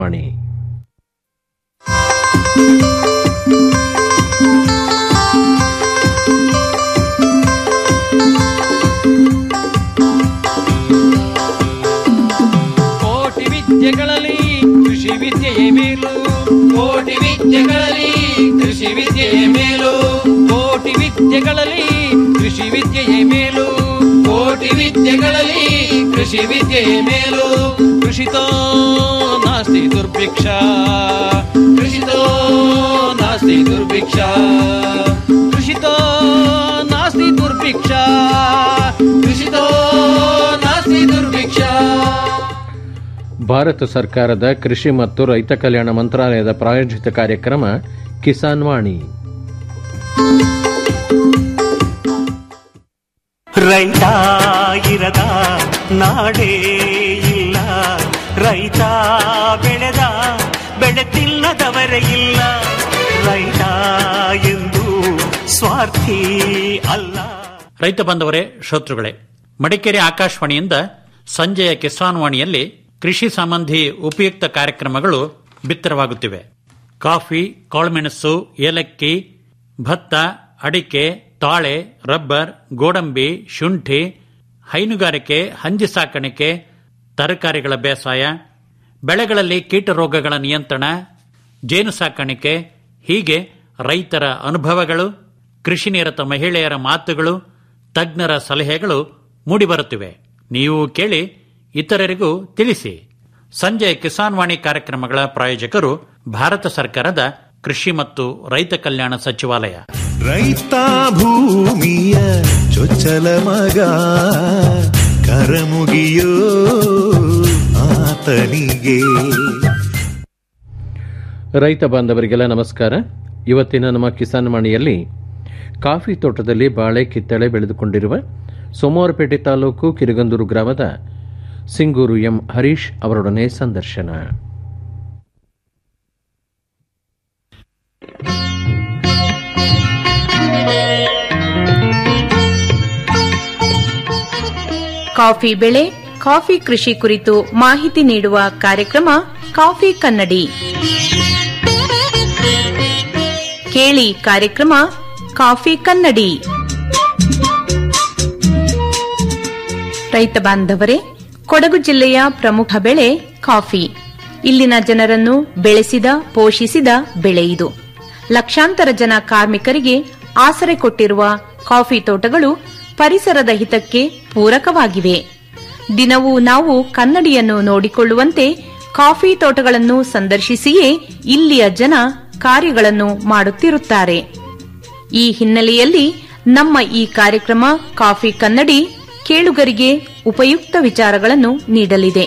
ವಾಣಿ ಕೋಟಿ ವಿದ್ಯೆಗಳಲ್ಲಿ ಕೃಷಿ ವಿದ್ಯೆಯೇ ಮೇಲು ಕೋಟಿ ವಿದ್ಯೆಗಳಲ್ಲಿ ಕೃಷಿ ವಿದ್ಯೆಯೇ ಮೇಲು ಕೋಟಿ ವಿದ್ಯೆಗಳಲ್ಲಿ ಕೃಷಿ ವಿದ್ಯೆಯೇ ಮೇಲು ಕೋಟಿ ವಿದ್ಯೆಗಳಲ್ಲಿ ಕೃಷಿ ವಿದ್ಯೆಯೇ ಮೇಲು ಕೃಷಿತೋ ನಾಸ್ತಿ ದುರ್ಭಿಕ್ಷ ಕೃಷಿತೋ ನಾಸ್ತಿ ದುರ್ಭಿಕ್ಷ ಕೃಷಿತೋ ನಾಸ್ತಿ ದುರ್ಭಿಕ್ಷ ಕೃಷಿತೋ ನಾಸ್ತಿ ದುರ್ಭಿಕ್ಷ ಭಾರತ ಸರ್ಕಾರದ ಕೃಷಿ ಮತ್ತು ರೈತ ಕಲ್ಯಾಣ ಮಂತ್ರಾಲಯದ ಪ್ರಾಯೋಜಿತ ಕಾರ್ಯಕ್ರಮ ಕಿಸಾನ್ ವಾಣಿ ರೈತ ಇರದ ನಾಡೇ ಇಲ್ಲ ರೈತ ಬೆಳೆದ ಬೆಳೆ ತಿನ್ನದವರೇ ಇಲ್ಲ ರೈತ ಎಂದು ಸ್ವಾರ್ಥಿ ಅಲ್ಲ ರೈತ ಬಂದವರೇ ಶ್ರೋತೃಗಳೇ ಮಡಿಕೇರಿ ಆಕಾಶವಾಣಿಯಿಂದ ಸಂಜೆಯ ಕಿಸಾನ್ ವಾಣಿಯಲ್ಲಿ ಕೃಷಿ ಸಂಬಂಧಿ ಉಪಯುಕ್ತ ಕಾರ್ಯಕ್ರಮಗಳು ಬಿತ್ತರವಾಗುತ್ತಿವೆ ಕಾಫಿ ಕಾಳುಮೆಣಸು ಏಲಕ್ಕಿ ಭತ್ತ ಅಡಿಕೆ ತಾಳೆ ರಬ್ಬರ್ ಗೋಡಂಬಿ ಶುಂಠಿ ಹೈನುಗಾರಿಕೆ ಹಂದಿ ಸಾಕಾಣಿಕೆ ತರಕಾರಿಗಳ ಬೇಸಾಯ ಬೆಳೆಗಳಲ್ಲಿ ಕೀಟರೋಗಗಳ ನಿಯಂತ್ರಣ ಜೇನು ಸಾಕಾಣಿಕೆ ಹೀಗೆ ರೈತರ ಅನುಭವಗಳು ಕೃಷಿ ನಿರತ ಮಹಿಳೆಯರ ಮಾತುಗಳು ತಜ್ಞರ ಸಲಹೆಗಳು ಮೂಡಿಬರುತ್ತಿವೆ ನೀವು ಕೇಳಿ ಇತರರಿಗೂ ತಿಳಿಸಿ ಸಂಜೆ ಕಿಸಾನ್ ವಾಣಿ ಕಾರ್ಯಕ್ರಮಗಳ ಪ್ರಾಯೋಜಕರು ಭಾರತ ಸರ್ಕಾರದ ಕೃಷಿ ಮತ್ತು ರೈತ ಕಲ್ಯಾಣ ಸಚಿವಾಲಯ ರೈತ ಭೂಮಿಯ ಚೊಚ್ಚಲ ಮಗ ಕರಮುಗಿಯೋ ಆತನಿಗೆ ರೈತ ಬಾಂಧವರಿಗೆಲ್ಲ ನಮಸ್ಕಾರ ಇವತ್ತಿನ ನಮ್ಮ ಕಿಸಾನ್ ವಾಣಿಯಲ್ಲಿ ಕಾಫಿ ತೋಟದಲ್ಲಿ ಬಾಳೆ ಕಿತ್ತಳೆ ಬೆಳೆದುಕೊಂಡಿರುವ ಸೋಮವಾರಪೇಟೆ ತಾಲೂಕು ಕಿರುಗಂದೂರು ಗ್ರಾಮದ ಸಿಂಗೂರು ಎಂ ಹರೀಶ್ ಅವರೊಡನೆ ಸಂದರ್ಶನ ಕಾಫಿ ಬೆಳೆ ಕಾಫಿ ಕೃಷಿ ಕುರಿತು ಮಾಹಿತಿ ನೀಡುವ ಕಾರ್ಯಕ್ರಮ ಕಾಫಿ ಕನ್ನಡಿ ಕೇಳಿ ಕಾರ್ಯಕ್ರಮ ಕಾಫಿ ಕನ್ನಡಿ ರೈತ ಬಾಂಧವರೇ ಕೊಡಗು ಜಿಲ್ಲೆಯ ಪ್ರಮುಖ ಬೆಳೆ ಕಾಫಿ ಇಲ್ಲಿನ ಜನರನ್ನು ಬೆಳೆಸಿದ ಪೋಷಿಸಿದ ಬೆಳೆ ಇದು ಲಕ್ಷಾಂತರ ಜನ ಕಾರ್ಮಿಕರಿಗೆ ಆಸರೆ ಕೊಟ್ಟಿರುವ ಕಾಫಿ ತೋಟಗಳು ಪರಿಸರದ ಹಿತಕ್ಕೆ ಪೂರಕವಾಗಿವೆ ದಿನವೂ ನಾವು ಕನ್ನಡಿಯನ್ನು ನೋಡಿಕೊಳ್ಳುವಂತೆ ಕಾಫಿ ತೋಟಗಳನ್ನು ಸಂದರ್ಶಿಸಿಯೇ ಇಲ್ಲಿಯ ಜನ ಕಾರ್ಯಗಳನ್ನು ಮಾಡುತ್ತಿರುತ್ತಾರೆ ಈ ಹಿನ್ನೆಲೆಯಲ್ಲಿ ನಮ್ಮ ಈ ಕಾರ್ಯಕ್ರಮ ಕಾಫಿ ಕನ್ನಡಿ ಕೇಳುಗರಿಗೆ ಉಪಯುಕ್ತ ವಿಚಾರಗಳನ್ನು ನೀಡಲಿದೆ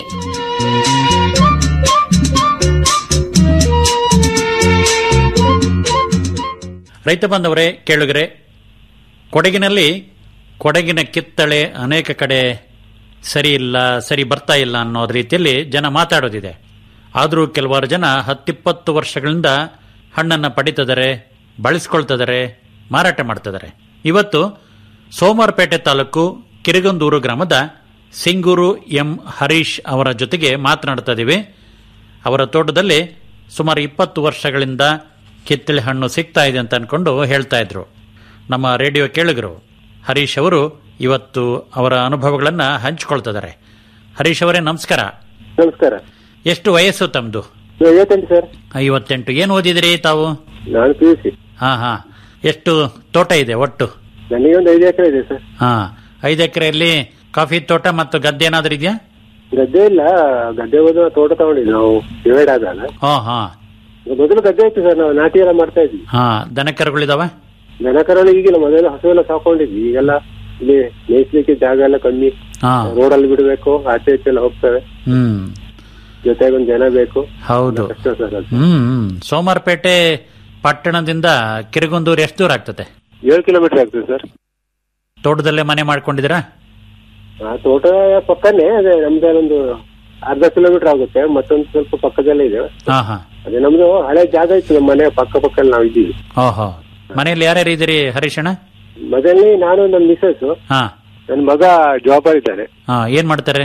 ರೈತ ಬಾಂಧವರೇ ಕೇಳುಗರೆ ಕೊಡಗಿನಲ್ಲಿ ಕೊಡಗಿನ ಕಿತ್ತಳೆ ಅನೇಕ ಕಡೆ ಸರಿ ಇಲ್ಲ ಸರಿ ಬರ್ತಾ ಇಲ್ಲ ಅನ್ನೋ ರೀತಿಯಲ್ಲಿ ಜನ ಮಾತಾಡೋದಿದೆ ಆದರೂ ಕೆಲವಾರು ಜನ ಹತ್ತಿಪ್ಪತ್ತು ವರ್ಷಗಳಿಂದ ಹಣ್ಣನ್ನು ಪಡಿತಿದ್ದಾರೆ ಬಳಸ್ಕೊಳ್ತಿದ್ದಾರೆ ಮಾರಾಟ ಮಾಡ್ತಿದ್ದಾರೆ ಇವತ್ತು ಸೋಮವಾರಪೇಟೆ ತಾಲೂಕು ಕಿರಿಗಂದೂರು ಗ್ರಾಮದ ಸಿಂಗೂರು ಎಂ ಹರೀಶ್ ಅವರ ಜೊತೆಗೆ ಮಾತನಾಡ್ತಾ ಇದ್ದೀವಿ ಅವರ ತೋಟದಲ್ಲಿ ಸುಮಾರು ಇಪ್ಪತ್ತು ವರ್ಷಗಳಿಂದ ಕಿತ್ತಳೆ ಹಣ್ಣು ಸಿಗ್ತಾ ಇದೆ ಅಂತ ಅನ್ಕೊಂಡು ಹೇಳ್ತಾ ಇದ್ರು ನಮ್ಮ ರೇಡಿಯೋ ಕೇಳಿಗರು ಹರೀಶ್ ಅವರು ಇವತ್ತು ಅವರ ಅನುಭವಗಳನ್ನು ಹಂಚಿಕೊಳ್ತಿದ್ದಾರೆ ಹರೀಶ್ ಅವರೇ ನಮಸ್ಕಾರ ನಮಸ್ಕಾರ ಎಷ್ಟು ವಯಸ್ಸು ತಮ್ಮದು ಐವತ್ತೆಂಟು ಸರ್ ಐವತ್ತೆಂಟು ಏನು ಓದಿದಿರಿ ತಾವು ನಾನು ಪಿ ಯು ಸಿ ಹಾ ಹಾ ಎಷ್ಟು ತೋಟ ಇದೆ ಒಟ್ಟು ನನಗೆ ಒಂದು ಐದು ಎಕರೆ ಇದೆ ಸರ್ ಹಾ ಐದು ಎಕರೆಯಲ್ಲಿ ಕಾಫಿ ತೋಟ ಮತ್ತು ಗದ್ದೆ ಏನಾದ್ರೂ ಇದೆಯಾ ಗದ್ದೆ ಇಲ್ಲ ಗದ್ದೆ ಹೋದ ತೋಟ ತಗೊಂಡಿದ್ವಿ ನಾವು ಡಿವೈಡ್ ಆದಾಗ ಹಾ ಹಾ ಮೊದಲು ಗದ್ದೆ ಇತ್ತು ಸರ್ ನಾವು ನಾಟಿ ಎಲ್ಲ ಮಾಡ್ತಾ ಇದ್ವಿ ಹಾ ದನ ಕರುಗಳಿದಾವೆ ದನ ಕರಾವಳಿ ಈಗಿಲ್ಲ ಮೊದಲು ಹಸು ಎಲ್ಲ ಸಾಕೊಂಡಿದ್ವಿ ಈಗೆಲ್ಲ ಇಲ್ಲಿ ಮೇಯ್ಸ್ಲಿಕ್ಕೆ ಜಾಗ ಎಲ್ಲ ಕಮ್ಮಿ ಹಾ ರೋಡಲ್ಲಿ ಬಿಡಬೇಕು ಆಚೆ ಈಚೆ ಎಲ್ಲ ಹೋಗ್ತವೆ ಹ್ಮ್ ಜೊತೆಗೆ ಒಂದು ಜನ ಬೇಕು ಹೌದು ಕಷ್ಟ ಸರ್ ಅದು ಹ್ಮ್ ಹ್ಮ್. ಸೋಮವಾರಪೇಟೆ ಪಟ್ಟಣದಿಂದ ಕಿರುಗುಂದೂರು ಎಷ್ಟು ದೂರ ಆಗ್ತದೆ ಏಳು ಕಿಲೋಮೀಟರ್ ಆಗ್ತದೆ ಸರ್ ತೋಟದಲ್ಲೇ ಮನೆ ಮಾಡ್ಕೊಂಡಿದ್ದೀರಾ ಆ ತೋಟ ಪಕ್ಕನೇ ಅದೇ ನಮ್ದು ಒಂದು ಅರ್ಧ ಕಿಲೋಮೀಟರ್ ಆಗುತ್ತೆ ಮತ್ತೊಂದು ಸ್ವಲ್ಪ ಪಕ್ಕದಲ್ಲೇ ಇದೆ ಹಾ ಹಾ ಅದೇ ನಮ್ದು ಹಳೆ ಜಾಗ ಇತ್ತು ನಮ್ಮ ಮನೆ ಪಕ್ಕ ಪಕ್ಕದಲ್ಲಿ ನಾವು ಇದ್ದೀವಿ ಓಹೋ ಮನೆಯಲ್ಲಿ ಯಾರ್ಯಾರು ಇದ್ದೀರಿ ಹರೀಶಣ್ಣ ಮೊದಲನೇ ನಾನು ನನ್ನ ಮಿಸಸ್ ಹಾ ನನ್ನ ಮಗ ಜಾಬರ್ ಇದ್ದಾನೆ ಹಾ ಏನ್ ಮಾಡ್ತಾರೆ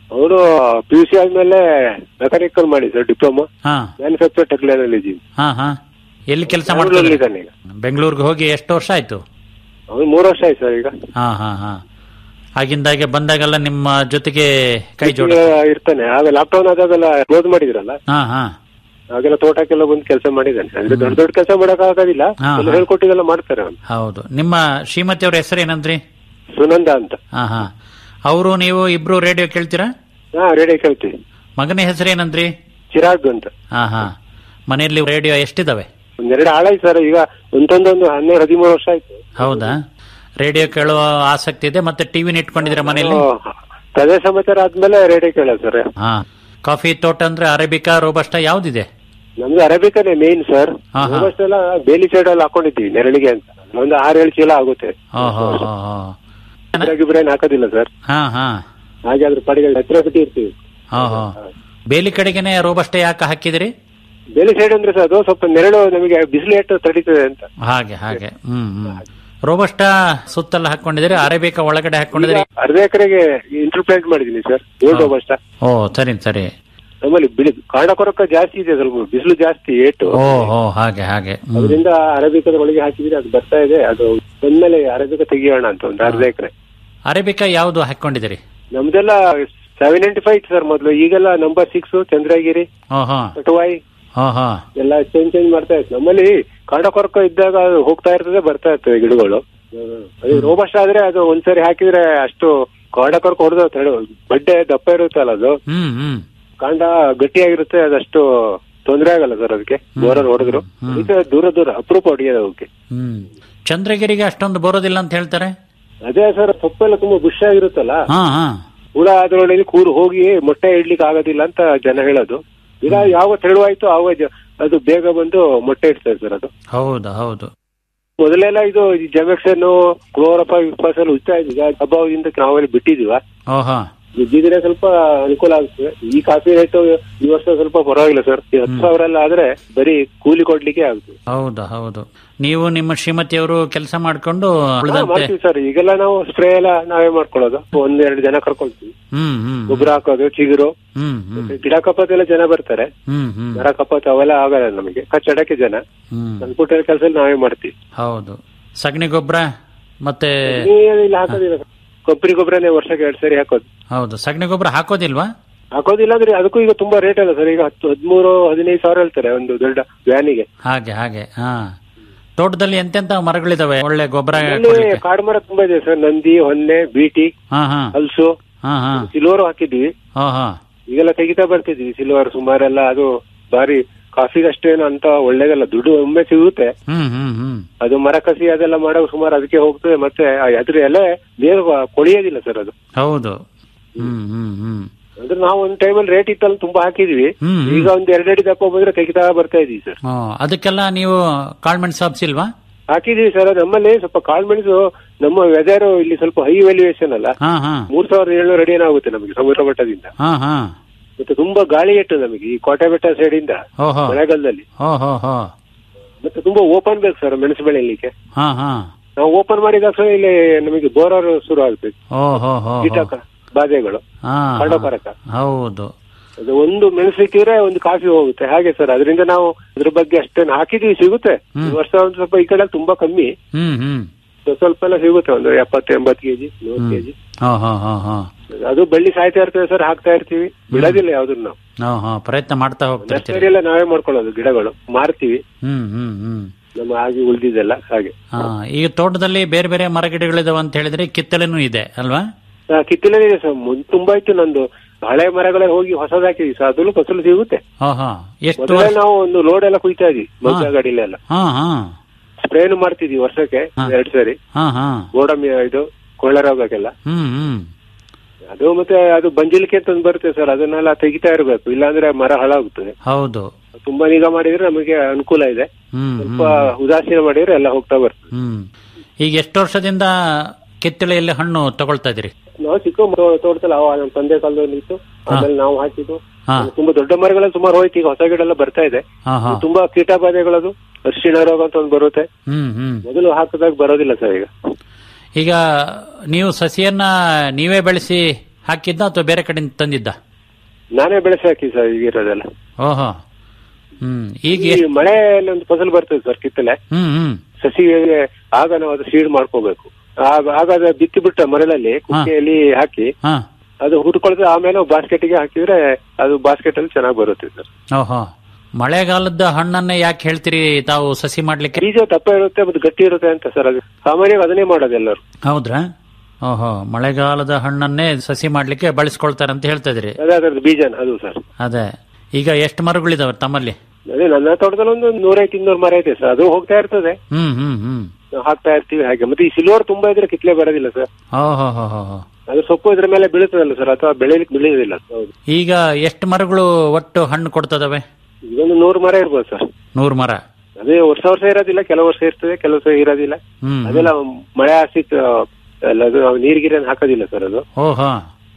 ಅವನು ಪಿ ಯು ಸಿ ಆದ್ಮೇಲೆ ಮೆಕ್ಯಾನಿಕಲ್ ಮಾಡಿ ಸರ್ ಡಿಪ್ಲೊಮಾ ಹಾ ಮ್ಯಾನುಫ್ಯಾಕ್ಚರ್ ಟೆಕ್ನಾಲಜಿ ಹಾ ಹಾ ಎಲ್ಲಿ ಕೆಲಸ ಬೆಂಗಳೂರಲ್ಲಿ ಮಾಡ್ತಿದ್ರಿ ಇದ್ದಾನೆ ಈಗ ಬೆಂಗಳೂರಿಗೆ ಹೋಗಿ ಎಷ್ಟು ವರ್ಷ ಆಯ್ತು ಅವನು ಮೂರು ವರ್ಷ ಆಯ್ತು ಸರ್ ಈಗ ಹಾ ಹಾ ಹಾ ಆಗಿಂದಾಗೆ ಬಂದಾಗೆಲ್ಲ ನಿಮ್ಮ ಜೊತೆಗೆ ಕೈ ಜೋಡ ಈಗ ಇರ್ತಾನೆ ಆಗ ಲಾಕ್ಡೌನ್ ಆದಾಗೆಲ್ಲ ಕ್ಲೋಸ್ ಮಾಡಿದ್ರಲ್ಲ ಹಾ ಹಾ ಆಗೆಲ್ಲ ತೋಟಕ್ಕೆಲ್ಲ ಬಂದು ಕೆಲಸ ಮಾಡಿದ್ದಾನೆ ಅಂದ್ರೆ ದೊಡ್ಡ ದೊಡ್ಡ ಕೆಲಸ ಮಾಡಕ್ ಆಗೋದಿಲ್ಲ ಹಾ, ಎಲ್ಲ ಹಾ. ಹೇಳ್ಕೊಟ್ಟಿಗೆಲ್ಲ ಮಾಡ್ತಾರೆ ಅವ್ನು ಹೌದು ನಿಮ್ಮ ಶ್ರೀಮತಿ ಅವ್ರ ಹೆಸರು ಏನಂದ್ರಿ ಸುನಂದ ಅಂತ ಹಾ ಹಾ ಅವರು ನೀವು ಇಬ್ರು ರೇಡಿಯೋ ಕೇಳ್ತೀರಾ ಹಾ ರೇಡಿಯೋ ಕೇಳ್ತೀವಿ ಮಗನ ಹೆಸರು ಏನಂದ್ರಿ ಚಿರಾಗ್ ಅಂತ ಹಾ ಹಾ ಮನೆಯಲ್ಲಿ ರೇಡಿಯೋ ಎಷ್ಟಿದಾವೆ ಒಂದೆರಡು ಹಾಳಾಯ್ತು ಸರ್ ಈಗ ಒಂದೊಂದೊಂದು ಹನ್ನೆರಡು ಹದಿಮೂರು ವರ್ಷ ಆಯ್ತು ಹೌದಾ ರೇಡಿಯೋ ಕೇಳುವ ಆಸಕ್ತಿ ಇದೆ ಮತ್ತೆ ಟಿವಿನ ಇಟ್ಕೊಂಡಿದ್ದೀರಾ ಮನೆಯಲ್ಲಿ ನಾವು ಪ್ರದೇಶ ಸಮಾಚಾರ ಆದ್ಮೇಲೆ ರೇಡಿಯೋ ಕೇಳೋದು ಸರ್ ಹಾ ಕಾಫಿ ತೋಟ ಅಂದ್ರೆ ಅರೇಬಿಕಾ ರೋಬಸ್ಟ ಯಾವ್ದಿದೆ ನಮ್ದು ಅರೇಬಿಕನೇ ಮೇನ್ ಸರ್ ಹಾ, ಹಾ. ಎಲ್ಲ ಬೇಲಿ ಸೈಡ್ ಅಲ್ಲಿ ಹಾಕೊಂಡಿದ್ದೀವಿ ನೆರಳಿಗೆ ಅಂತ ಒಂದು ಆರು ಏಳು ಚೀಲ ಆಗುತ್ತೆ ಓಹೋ ಹೋ ಹೋ ಗಿಬ್ರೇನ್ ಹಾಕೋದಿಲ್ಲ ಸರ್ ಹಾ ಹಾ ಹಾಗೆ ಅದ್ರ ಪಡೆಗೆ ಹತ್ತಿರ ಬಿಟ್ಟು ಇರ್ತೀವಿ ಹೋ ಹೋ ಬೇಲಿ ಕಡೆಗೆನೆ ರೋಬಸ್ಟ ಯಾಕೆ ಹಾಕಿದಿರಿ ಬೇಲಿ ಸೈಡ್ ಅಂದ್ರೆ ಸರ್ ಅದು ಸ್ವಲ್ಪ ನೆರಳು ನಮಗೆ ಬಿಸಿಲು ಏಟು ತಡೀತದೆ ಅಂತ ಹಾಗೆ ಹಾಗೆ ಹ್ಮ್ ಹ್ಮ್ ರೋಬಸ್ಟ ಸುತ್ತಲ್ಲ ಹಾಕೊಂಡಿದಿರಿ ಅರೇಬಿಕಾ ಒಳಗಡೆ ಹಾಕೊಂಡಿದಿರಿ ಅರ್ಧ ಎಕರೆಗೆ ಇಂಟರ್ಪ್ಲಾಂಟ್ ಮಾಡಿದೀನಿ ಸರ್ ಗೋಲ್ಡ್ ರೋಬಸ್ಟ ಓ ಸರಿ ಸರಿ ನಮ್ಮಲ್ಲಿ ಬಿಳಿ ಕಾಂಡ ಕೊರಕ ಜಾಸ್ತಿ ಇದೆ ಸ್ವಲ್ಪ ಬಿಸಿಲು ಜಾಸ್ತಿ ಏಟು ಓ ಹೋ ಹಾಗೆ ಹಾಗೆ ಹ್ಮ್ ಅದರಿಂದ ಅರೇಬಿಕದ ಒಳಗೆ ಹಾಕಿದ್ರೆ ಅದು ಬರ್ತಾ ಇದೆ ಅದು ಬಂದ್ಮೇಲೆ ಅರೇಬಿಕ ತೆಗಿಯೋಣ ಅಂತ ಒಂದು ಅರ್ಧ ಎಕರೆ ಅರೇಬಿಕಾ ಯಾವ್ದು ಹಾಕೊಂಡಿದಿರಿ ನಮ್ದೆಲ್ಲ ಸೆವೆನ್ ನೈಂಟಿ ಫೈವ್ ಸರ್ ಮೊದಲು ಈಗೆಲ್ಲ ನಂಬರ್ ಸಿಕ್ಸ್ ಚಂದ್ರಗಿರಿ ಓಹೋ ಕಟುವಾಯಿ ಹೋ ಹೋ ಎಲ್ಲ ಚೇಂಜ್ ಚೇಂಜ್ ಮಾಡ್ತಾ ಇತ್ತು ನಮ್ಮಲ್ಲಿ ಕಾಂಡ ಕೊರಕ ಇದ್ದಾಗ ಅದು ಹೋಗ್ತಾ ಇರ್ತದೆ ಬರ್ತಾ ಇರ್ತದೆ ಗಿಡಗಳು ಅದು ರೋಬಸ್ಟ್ ಆದ್ರೆ ಅದು ಒಂದ್ಸರಿ ಹಾಕಿದ್ರೆ ಅಷ್ಟು ಕಾಂಡ ಕೊರಕ ಹೊಡೆದ ತಡೆ ಬಡ್ಡೆ ದಪ್ಪ ಇರುತ್ತಲ್ಲ ಅದು ಹ್ಮ್ ಹ್ಮ್ ಕಾಂಡ ಗಟ್ಟಿಯಾಗಿರುತ್ತೆ ಅದಷ್ಟು ತೊಂದರೆ ಆಗಲ್ಲ ಸರ್ ಅದಕ್ಕೆ ಬೋರರ್ ಹೊಡೆದ್ರು ಅದಕ್ಕೆ ದೂರ ದೂರ ಅಪರೂಪ ಹೊಡೆಯೋದು ಅವಕ್ಕೆ ಹ್ಮ್ ಚಂದ್ರಗಿರಿಗೆ ಅಷ್ಟೊಂದು ಬರೋದಿಲ್ಲ ಅಂತ ಹೇಳ್ತಾರೆ ಅದೇ ಸರ್ ಸೊಪ್ಪೆಲ್ಲ ತುಂಬಾ ಬುಷ್ ಆಗಿರುತ್ತಲ್ಲ ಹಾ ಹಾ ಹುಳ ಅದರೊಳಗೆ ಕೂರು ಹೋಗಿ ಮೊಟ್ಟೆ ಇಡ್ಲಿಕ್ಕೆ ಆಗೋದಿಲ್ಲ ಅಂತ ಜನ ಹೇಳೋದು ಈಗ ಯಾವ ತೆಳುವಾಯ್ತು ಆವಾಗ ಜ- ಅದು ಬೇಗ ಬಂದು ಮೊಟ್ಟೆ ಇಡ್ತದೆ ಸರ್ ಅದು ಹೌದು ಹೌದು ಮೊದಲೆಲ್ಲ ಇದು ಜಮೆಕ್ಸನ್ ಕ್ಲೋರಪ ವಿಪಾಸ್ ಎಲ್ಲ ಉಚ್ತಾ ಇದ್ವಿ ಈಗ ಅಭಾವದಿಂದ ನಾವೆಲ್ಲ ಬಿಟ್ಟಿದೀವ ಓಹೋ ಬಿದ್ದಿದ್ರೆ ಸ್ವಲ್ಪ ಅನುಕೂಲ ಆಗುತ್ತೆ ಈ ಕಾಫಿ ರೇಟ್ ಈ ವರ್ಷ ಸ್ವಲ್ಪ ಪರವಾಗಿಲ್ಲ ಸರ್ ಈ ಹತ್ತು ಸಾವಿರ ಎಲ್ಲ ಆದ್ರೆ ಬರೀ ಕೂಲಿ ಕೊಡ್ಲಿಕ್ಕೆ ಆಗುತ್ತೆ ಹೌದು ಹೌದು ನೀವು ನಿಮ್ಮ ಶ್ರೀಮತಿಯವರು ಕೆಲಸ ಮಾಡ್ಕೊಂಡು ಹಾ, ಉಳಿದಂತೆ ಮಾಡ್ತೀವಿ ಸರ್ ಈಗೆಲ್ಲ ನಾವು ಸ್ಪ್ರೇ ಎಲ್ಲ ನಾವೇ ಮಾಡ್ಕೊಳ್ಳೋದು ಒಂದೆರಡು ಜನ ಕರ್ಕೊಳ್ತೀವಿ ಹ್ಮ್ ಹ್ಮ್ ಗೊಬ್ಬರ ಹಾಕೋದು ಚಿಗುರು ಹ್ಮ್ ಹ್ಮ್ ಗಿಡ ಕಪ್ಪತ್ತೆಲ್ಲ ಜನ ಬರ್ತಾರೆ ಹ್ಮ್ ಹ್ಮ್ ಮರ ಕಪ್ಪತ್ ಅವೆಲ್ಲ ಆಗಲ್ಲ ನಮಗೆ ಕಚ್ಚಡಕ್ಕೆ ಜನ ಹ್ಮ್ ಸಣ್ಣ ಪುಟ್ಟ ಕೆಲಸ ನಾವೇ ಮಾಡ್ತೀವಿ ಹೌದು ಸಗಣಿ ಗೊಬ್ಬರ ಮತ್ತೆ ನೀವೇನು ಇಲ್ಲ ಹಾಕೋದಿಲ್ಲ ಕೊಬ್ಬರಿ ಗೊಬ್ಬರನೇ ವರ್ಷಕ್ಕೆ ಎರಡ್ ಸರಿ ಹಾಕೋದು ಹೌದು ಸಗಣಿ ಗೊಬ್ಬರ ಹಾಕೋದಿಲ್ವಾ ಹಾಕೋದಿಲ್ಲ ಅಂದ್ರೆ ಅದಕ್ಕೂ ಈಗ ತುಂಬಾ ರೇಟ್ ಅಲ್ಲ ಸರ್ ಈಗ ಹತ್ತು ಹದಿಮೂರು ಹದಿನೈದು ಸಾವಿರ ಹೇಳ್ತಾರೆ ಒಂದು ದೊಡ್ಡ ವ್ಯಾನಿಗೆ ಹಾಗೆ ಹಾಗೆ ಹಾ ತೋಟದಲ್ಲಿ ಎಂತೆಂತ ಮರಗಳಿದಾವೆ ಒಳ್ಳೆ ಗೊಬ್ಬರ ಅಲ್ಲಿ ಕೊಡ್ಲಿಕ್ಕೆ ಕಾಡು ಮರ ತುಂಬಾ ಇದೆ ಸರ್ ನಂದಿ ಹೊನ್ನೆ ಬೀಟಿ ಹಾ ಹಾ ಹಲ್ಸು ಹಾ ಹಾ ಸಿಲ್ವರ್ ಹಾಕಿದ್ವಿ ಹಾ ಹಾ ಈಗೆಲ್ಲ ತೆಗಿತಾ ಬರ್ತಿದ್ವಿ ಸಿಲ್ವರ್ ಸುಮಾರೆಲ್ಲ ಅದು ಬಾರಿ ಕಾಫಿಗೆ ಅಷ್ಟೇನು ಅಂತ ಒಳ್ಳೇದಲ್ಲ ದುಡ್ಡು ಒಮ್ಮೆ ಸಿಗುತ್ತೆ ಹ್ಮ್ ಹ್ಮ್ ಹ್ಮ್ ಅದು ಮರ ಕಸಿ ಅದೆಲ್ಲ ಮಾಡೋ ಸುಮಾರು ಅದಕ್ಕೆ ಹೋಗ್ತದೆ ಮತ್ತೆ ಆ ಅದ್ರ ಎಲೆ ಬೇಗ ಕೊಳಿಯೋದಿಲ್ಲ ಸರ್ ಅದು ಹೌದು ಹ್ಮ್ ಹ್ಮ್ ಹ್ಮ್ ಅಂದ್ರೆ ನಾವು ಒಂದ್ ಟೈಮಲ್ಲಿ ರೇಟ್ ಇತ್ತಲ್ಲ ತುಂಬಾ ಹಾಕಿದ್ವಿ ಹ್ಮ್, ಹ್ಮ್. ಈಗ ಒಂದ್ ಎರಡೆರಡು ದಪ್ಪ ಬಂದ್ರೆ ತೆಗಿತಾ ಬರ್ತಾ ಇದೀವಿ ಸರ್ ಹಾ, ಅದಕ್ಕೆಲ್ಲ ನೀವು ಕಾಳ್ಮೆಣಸು ಹಬ್ಸಿಲ್ವಾ ಹಾಕಿದೀವಿ ಸರ್ ನಮ್ಮಲ್ಲಿ ಸ್ವಲ್ಪ ಕಾಳ್ಮೆಣಸು ನಮ್ಮ ವೆದರ್ ಇಲ್ಲಿ ಸ್ವಲ್ಪ ಹೈ ವ್ಯಾಲ್ಯೂಯೇಷನ್ ಅಲ್ಲ ಹಾ ಹಾ ಮೂರ್ ಸಾವಿರದ ಏಳ್ನೂರು ಅಡಿ ಆಗುತ್ತೆ ನಮಗೆ ಸಮುದ್ರ ಮಟ್ಟದಿಂದ ಹಾ ಹಾ ಮತ್ತೆ ತುಂಬಾ ಗಾಳಿ ಎಟ್ಟು ನಮಗೆ ಈ ಕೋಟೆ ಬೆಟ್ಟ ಸೈಡ್ ಇಂದ ಓಹೋ ಮಳೆಗಾಲದಲ್ಲಿ ಹೋ ಹೋ ಹೋ ಮತ್ತೆ ತುಂಬಾ ಓಪನ್ ಬೇಕು ಸರ್ ಮೆಣಸು ಬೆಳೆಯಲಿಕ್ಕೆ ಹಾ ಹಾ ನಾವು ಓಪನ್ ಮಾಡಿದ ತಕ್ಷಣ ಇಲ್ಲಿ ನಮಗೆ ಬೋರರ್ ಶುರು ಆಗ್ಬೇಕು ಓ ಹೋ ಹೋ ಹೋ. ಕೀಟಕ ಬಾಧೆಗಳು ಹಾ ಕಾಂಡಕೊರಕ ಹೌದು ಅದು ಒಂದು ಮೆಣಸು ಸಿಕ್ಕಿದ್ರೆ ಒಂದು ಕಾಫಿ ಹೋಗುತ್ತೆ ಹಾಗೆ ಸರ್ ಅದರಿಂದ ನಾವು ಅದ್ರ ಬಗ್ಗೆ ಅಷ್ಟೇನು ಹಾಕಿದೀವಿ ಸಿಗುತ್ತೆ ಈ ವರ್ಷ ಒಂದು ಸ್ವಲ್ಪ ಈ ಕಡೆ ತುಂಬಾ ಕಮ್ಮಿ ಹ್ಮ್ ಹ್ಮ್ ಸ್ವಲ್ಪ ಸ್ವಲ್ಪ ಎಲ್ಲ ಸಿಗುತ್ತೆ ಒಂದು ಎಪ್ಪತ್ತು ಎಂಬತ್ತು ಕೆಜಿ ನೂರು ಕೆಜಿ ಹಾ ಹಾ ಹಾ ಹಾ ಅದು ಬಳ್ಳಿ ಸಾಯ್ತಾ ಇರ್ತೇವೆ ಸರ್ ಹಾಕ್ತಾ ಇರ್ತೀವಿ ಬಿಡೋದಿಲ್ಲ ಯಾವ್ದನ್ನ ನಾವು ಹಾ ಹಾ ಪ್ರಯತ್ನ ಮಾಡ್ತಾ ಹೋಗ್ತಿರ್ತೀರಿ ನರ್ಸರಿ ಎಲ್ಲ ನಾವೇ ಮಾಡ್ಕೊಳ್ಳೋದು ಗಿಡಗಳು ಮಾರ್ತೀವಿ ಹ್ಮ್ ಹ್ಮ್ ಹ್ಮ್ ನಮ್ಮ ಆಗಿ ಉಳಿದಿದ್ದೆಲ್ಲ ಹಾಗೆ ಹಾ ಈಗ ತೋಟದಲ್ಲಿ ಬೇರೆ ಬೇರೆ ಮರಗಿಡಗಳಿದಾವೆ ಅಂತ ಹೇಳಿದ್ರೆ ಕಿತ್ತಳೆನೂ ಇದೆ ಅಲ್ವಾ ಆ, ಕಿತ್ತಳೆ ಇದೆ ಸರ್ ಮುಂದ್ ತುಂಬಾ ಇತ್ತು ನಂದು ಹಳೆ ಮರಗಳೇ ಹೋಗಿ ಹೊಸದಾಕಿದ್ವಿ ಸರ್ ಅದ್ರಲ್ಲೂ ಫಸಲು ಸಿಗುತ್ತೆ ಹಾ ಹಾ ಎಷ್ಟು ಮೊದಲೇ ವರ್ಷ ನಾವು ಒಂದು ಲೋಡ್ ಎಲ್ಲ ಕುಯ್ತಾ ಇದ್ವಿ ಮಗ್ಗ ಗಾಡಿಲೆಲ್ಲ ಹಾ ಹಾ ಸ್ಪ್ರೇನು ಮಾಡ್ತಿದ್ವಿ ವರ್ಷಕ್ಕೆ ಹಾ. ಎರಡ್ ಸರಿ ಹಾ ಹಾ ಗೋಡಂಬಿ ಇದು ಕೊಳ್ಳೆ ರೋಗಕ್ಕೆಲ್ಲ ಹ್ಮ್ ಹ್ಮ್ ಅದು ಮತ್ತೆ ಅದು ಬಂಜಿಲಿಕೆ ಅಂತ ಒಂದು ಬರುತ್ತೆ ಸರ್ ಅದನ್ನೆಲ್ಲ ತೆಗಿತಾ ಇರಬೇಕು ಇಲ್ಲಾಂದ್ರೆ ಮರ ಹಾಳಾಗುತ್ತದೆ ಹೌದು ತುಂಬಾ ನಿಗಾ ಮಾಡಿದ್ರೆ ನಮಗೆ ಅನುಕೂಲ ಇದೆ ಹ್ಮ್ ಸ್ವಲ್ಪ ಉದಾಸೀನ ಮಾಡಿದ್ರೆ ಎಲ್ಲ ಹೋಗ್ತಾ ಬರ್ತದೆ ಹ್ಮ್ ಈಗ ಎಷ್ಟು ವರ್ಷದಿಂದ ಕಿತ್ತಳೆಯಲ್ಲಿ ಹಣ್ಣು ತಗೊಳ್ತಾ ಇದ್ರಿ ನಾವು ಚಿಕ್ಕ ತೋ- ತೋಟದಲ್ಲಿ ಅವ ನಮ್ಮ ತಂದೆ ಕಾಲದಲ್ಲಿ ಇತ್ತು ಆಮೇಲೆ ನಾವು ಹಾಕಿದ್ದು ಹಾ. ತುಂಬಾ ದೊಡ್ಡ ಮರಗಳೆಲ್ಲ ಸುಮಾರು ಹೋಯ್ತು ಈಗ ಹೊಸ ಗಿಡ ಎಲ್ಲ ಬರ್ತಾ ಇದೆ ಹಾ ಹಾ ತುಂಬಾ ಕೀಟ ಬಾಧೆಗಳದು ಅರಿಶಿಣ ರೋಗ ಅಂತ ಒಂದು ಬರುತ್ತೆ ಹ್ಮ್ ಹ್ಮ್ ಮೊದಲು ಹಾಕಿದಾಗ ಬರೋದಿಲ್ಲ ಸರ್ ಈಗ ಈಗ ನೀವು ಸಸಿಯನ್ನ ನೀವೇ ಬೆಳೆಸಿ ಹಾಕಿದ್ದ ಅಥವಾ ಬೇರೆ ಕಡೆಯಿಂದ ತಂದಿದ್ದ ನಾನೇ ಬೆಳೆಸಿ ಹಾಕಿ ಸರ್ ಈಗಿರೋದೆಲ್ಲ ಓಹೋ ಹ್ಮ್ ಈಗ ಈ ಎಷ್ಟ್- ಮಳೆಯಲ್ಲಿ ಒಂದು ಫಸಲು ಬರ್ತದೆ ಸರ್ ಕಿತ್ತಲೆ ಹ್ಮ್ ಹ್ಮ್ ಸಸಿಗೆ ಆಗ ನಾವು ಅದು ಸೀಡ್ ಮಾಡ್ಕೋಬೇಕು ಆಗ ಆಗ ಅದು ಬಿತ್ತಿ ಬಿಟ್ಟ ಮರಳಲ್ಲಿ ಕುಕ್ಕೆಯಲ್ಲಿ ಹಾಕಿ ಹಾ ಅದು ಹುಡ್ಕೊಳ್ತದೆ ಆಮೇಲೆ ಬಾಸ್ಕೆಟ್ಗೆ ಹಾಕಿದ್ರೆ ಅದು ಬಾಸ್ಕೆಟ್ ಅಲ್ಲಿ ಚೆನ್ನಾಗಿ ಬರುತ್ತೆ ಸರ್ ಓಹೋ ಮಳೆಗಾಲದ ಹಣ್ಣನ್ನೇ ಯಾಕೆ ಹೇಳ್ತೀರಿ ತಾವು ಸಸಿ ಮಾಡ್ಲಿಕ್ಕೆ ಬೀಜ ದಪ್ಪ ಇರುತ್ತೆ ಮತ್ತು ಗಟ್ಟಿ ಇರುತ್ತೆ ಅಂತ ಸರ್ ಅದು ಸಾಮಾನ್ಯವಾಗಿ ಅದನ್ನೇ ಮಾಡೋದು ಎಲ್ಲರೂ ಹೌದ್ರಾ ಓಹೋ ಮಳೆಗಾಲದ ಹಣ್ಣನ್ನೇ ಸಸಿ ಮಾಡ್ಲಿಕ್ಕೆ ಬಳಸ್ಕೊಳ್ತಾರೆ ಅಂತ ಹೇಳ್ತಾ ಇದ್ರಿ ಅದೇ ಅದರದ್ದು ಬೀಜನ ಅದು ಸರ್ ಅದೇ ಈಗ ಎಷ್ಟು ಮರಗಳಿದಾವೆ ತಮ್ಮಲ್ಲಿ ಅದೇ ನನ್ನ ತೋಟದಲ್ಲಿ ಒಂದು ನೂರೈದು ಇನ್ನೂರು ಮರ ಇದೆ ಸರ್ ಅದು ಹೋಗ್ತಾ ಇರ್ತದೆ ಹ್ಮ್ ಹ್ಮ್ ಹ್ಮ್ ನಾವು ಹಾಕ್ತಾ ಇರ್ತೀವಿ ಹಾಗೆ ಮತ್ತೆ ಈ ಸಿಲ್ವರ್ ತುಂಬಾ ಇದ್ರೆ ಕಿತ್ಲೆ ಬರೋದಿಲ್ಲ ಸರ್ ಓಹೋ ಹೋ ಹೋ ಹೋ ಅದು ಸೊಪ್ಪು ಇದ್ರ ಮೇಲೆ ಬೀಳುತ್ತದಲ್ಲ ಸರ್ ಅಥವಾ ಬೆಳೆಯಲಿಕ್ಕೆ ಬೀಳುವುದಿಲ್ಲ ಹೌದು ಈಗ ಎಷ್ಟು ಮರಗಳು ಒಟ್ಟು ಹಣ್ಣು ಕೊಡ್ತದವೆ ಇದೊಂದು ನೂರು ಮರ ಇರ್ಬೋದು ಸರ್ ನೂರು ಮರ ಅದೇ ವರ್ಷ ವರ್ಷ ಇರೋದಿಲ್ಲ ಕೆಲವು ವರ್ಷ ಇರ್ತದೆ ಕೆಲವು ವರ್ಷ ಇರೋದಿಲ್ಲ ಹ್ಮ್ ಅದೆಲ್ಲ ಮಳೆ ಆಸಿತ್ ಅಲ್ಲ ಅದು ನಾವು ನೀರ್ಗಿರ ಹಾಕೋದಿಲ್ಲ ಸರ್ ಅದು ಓಹೋ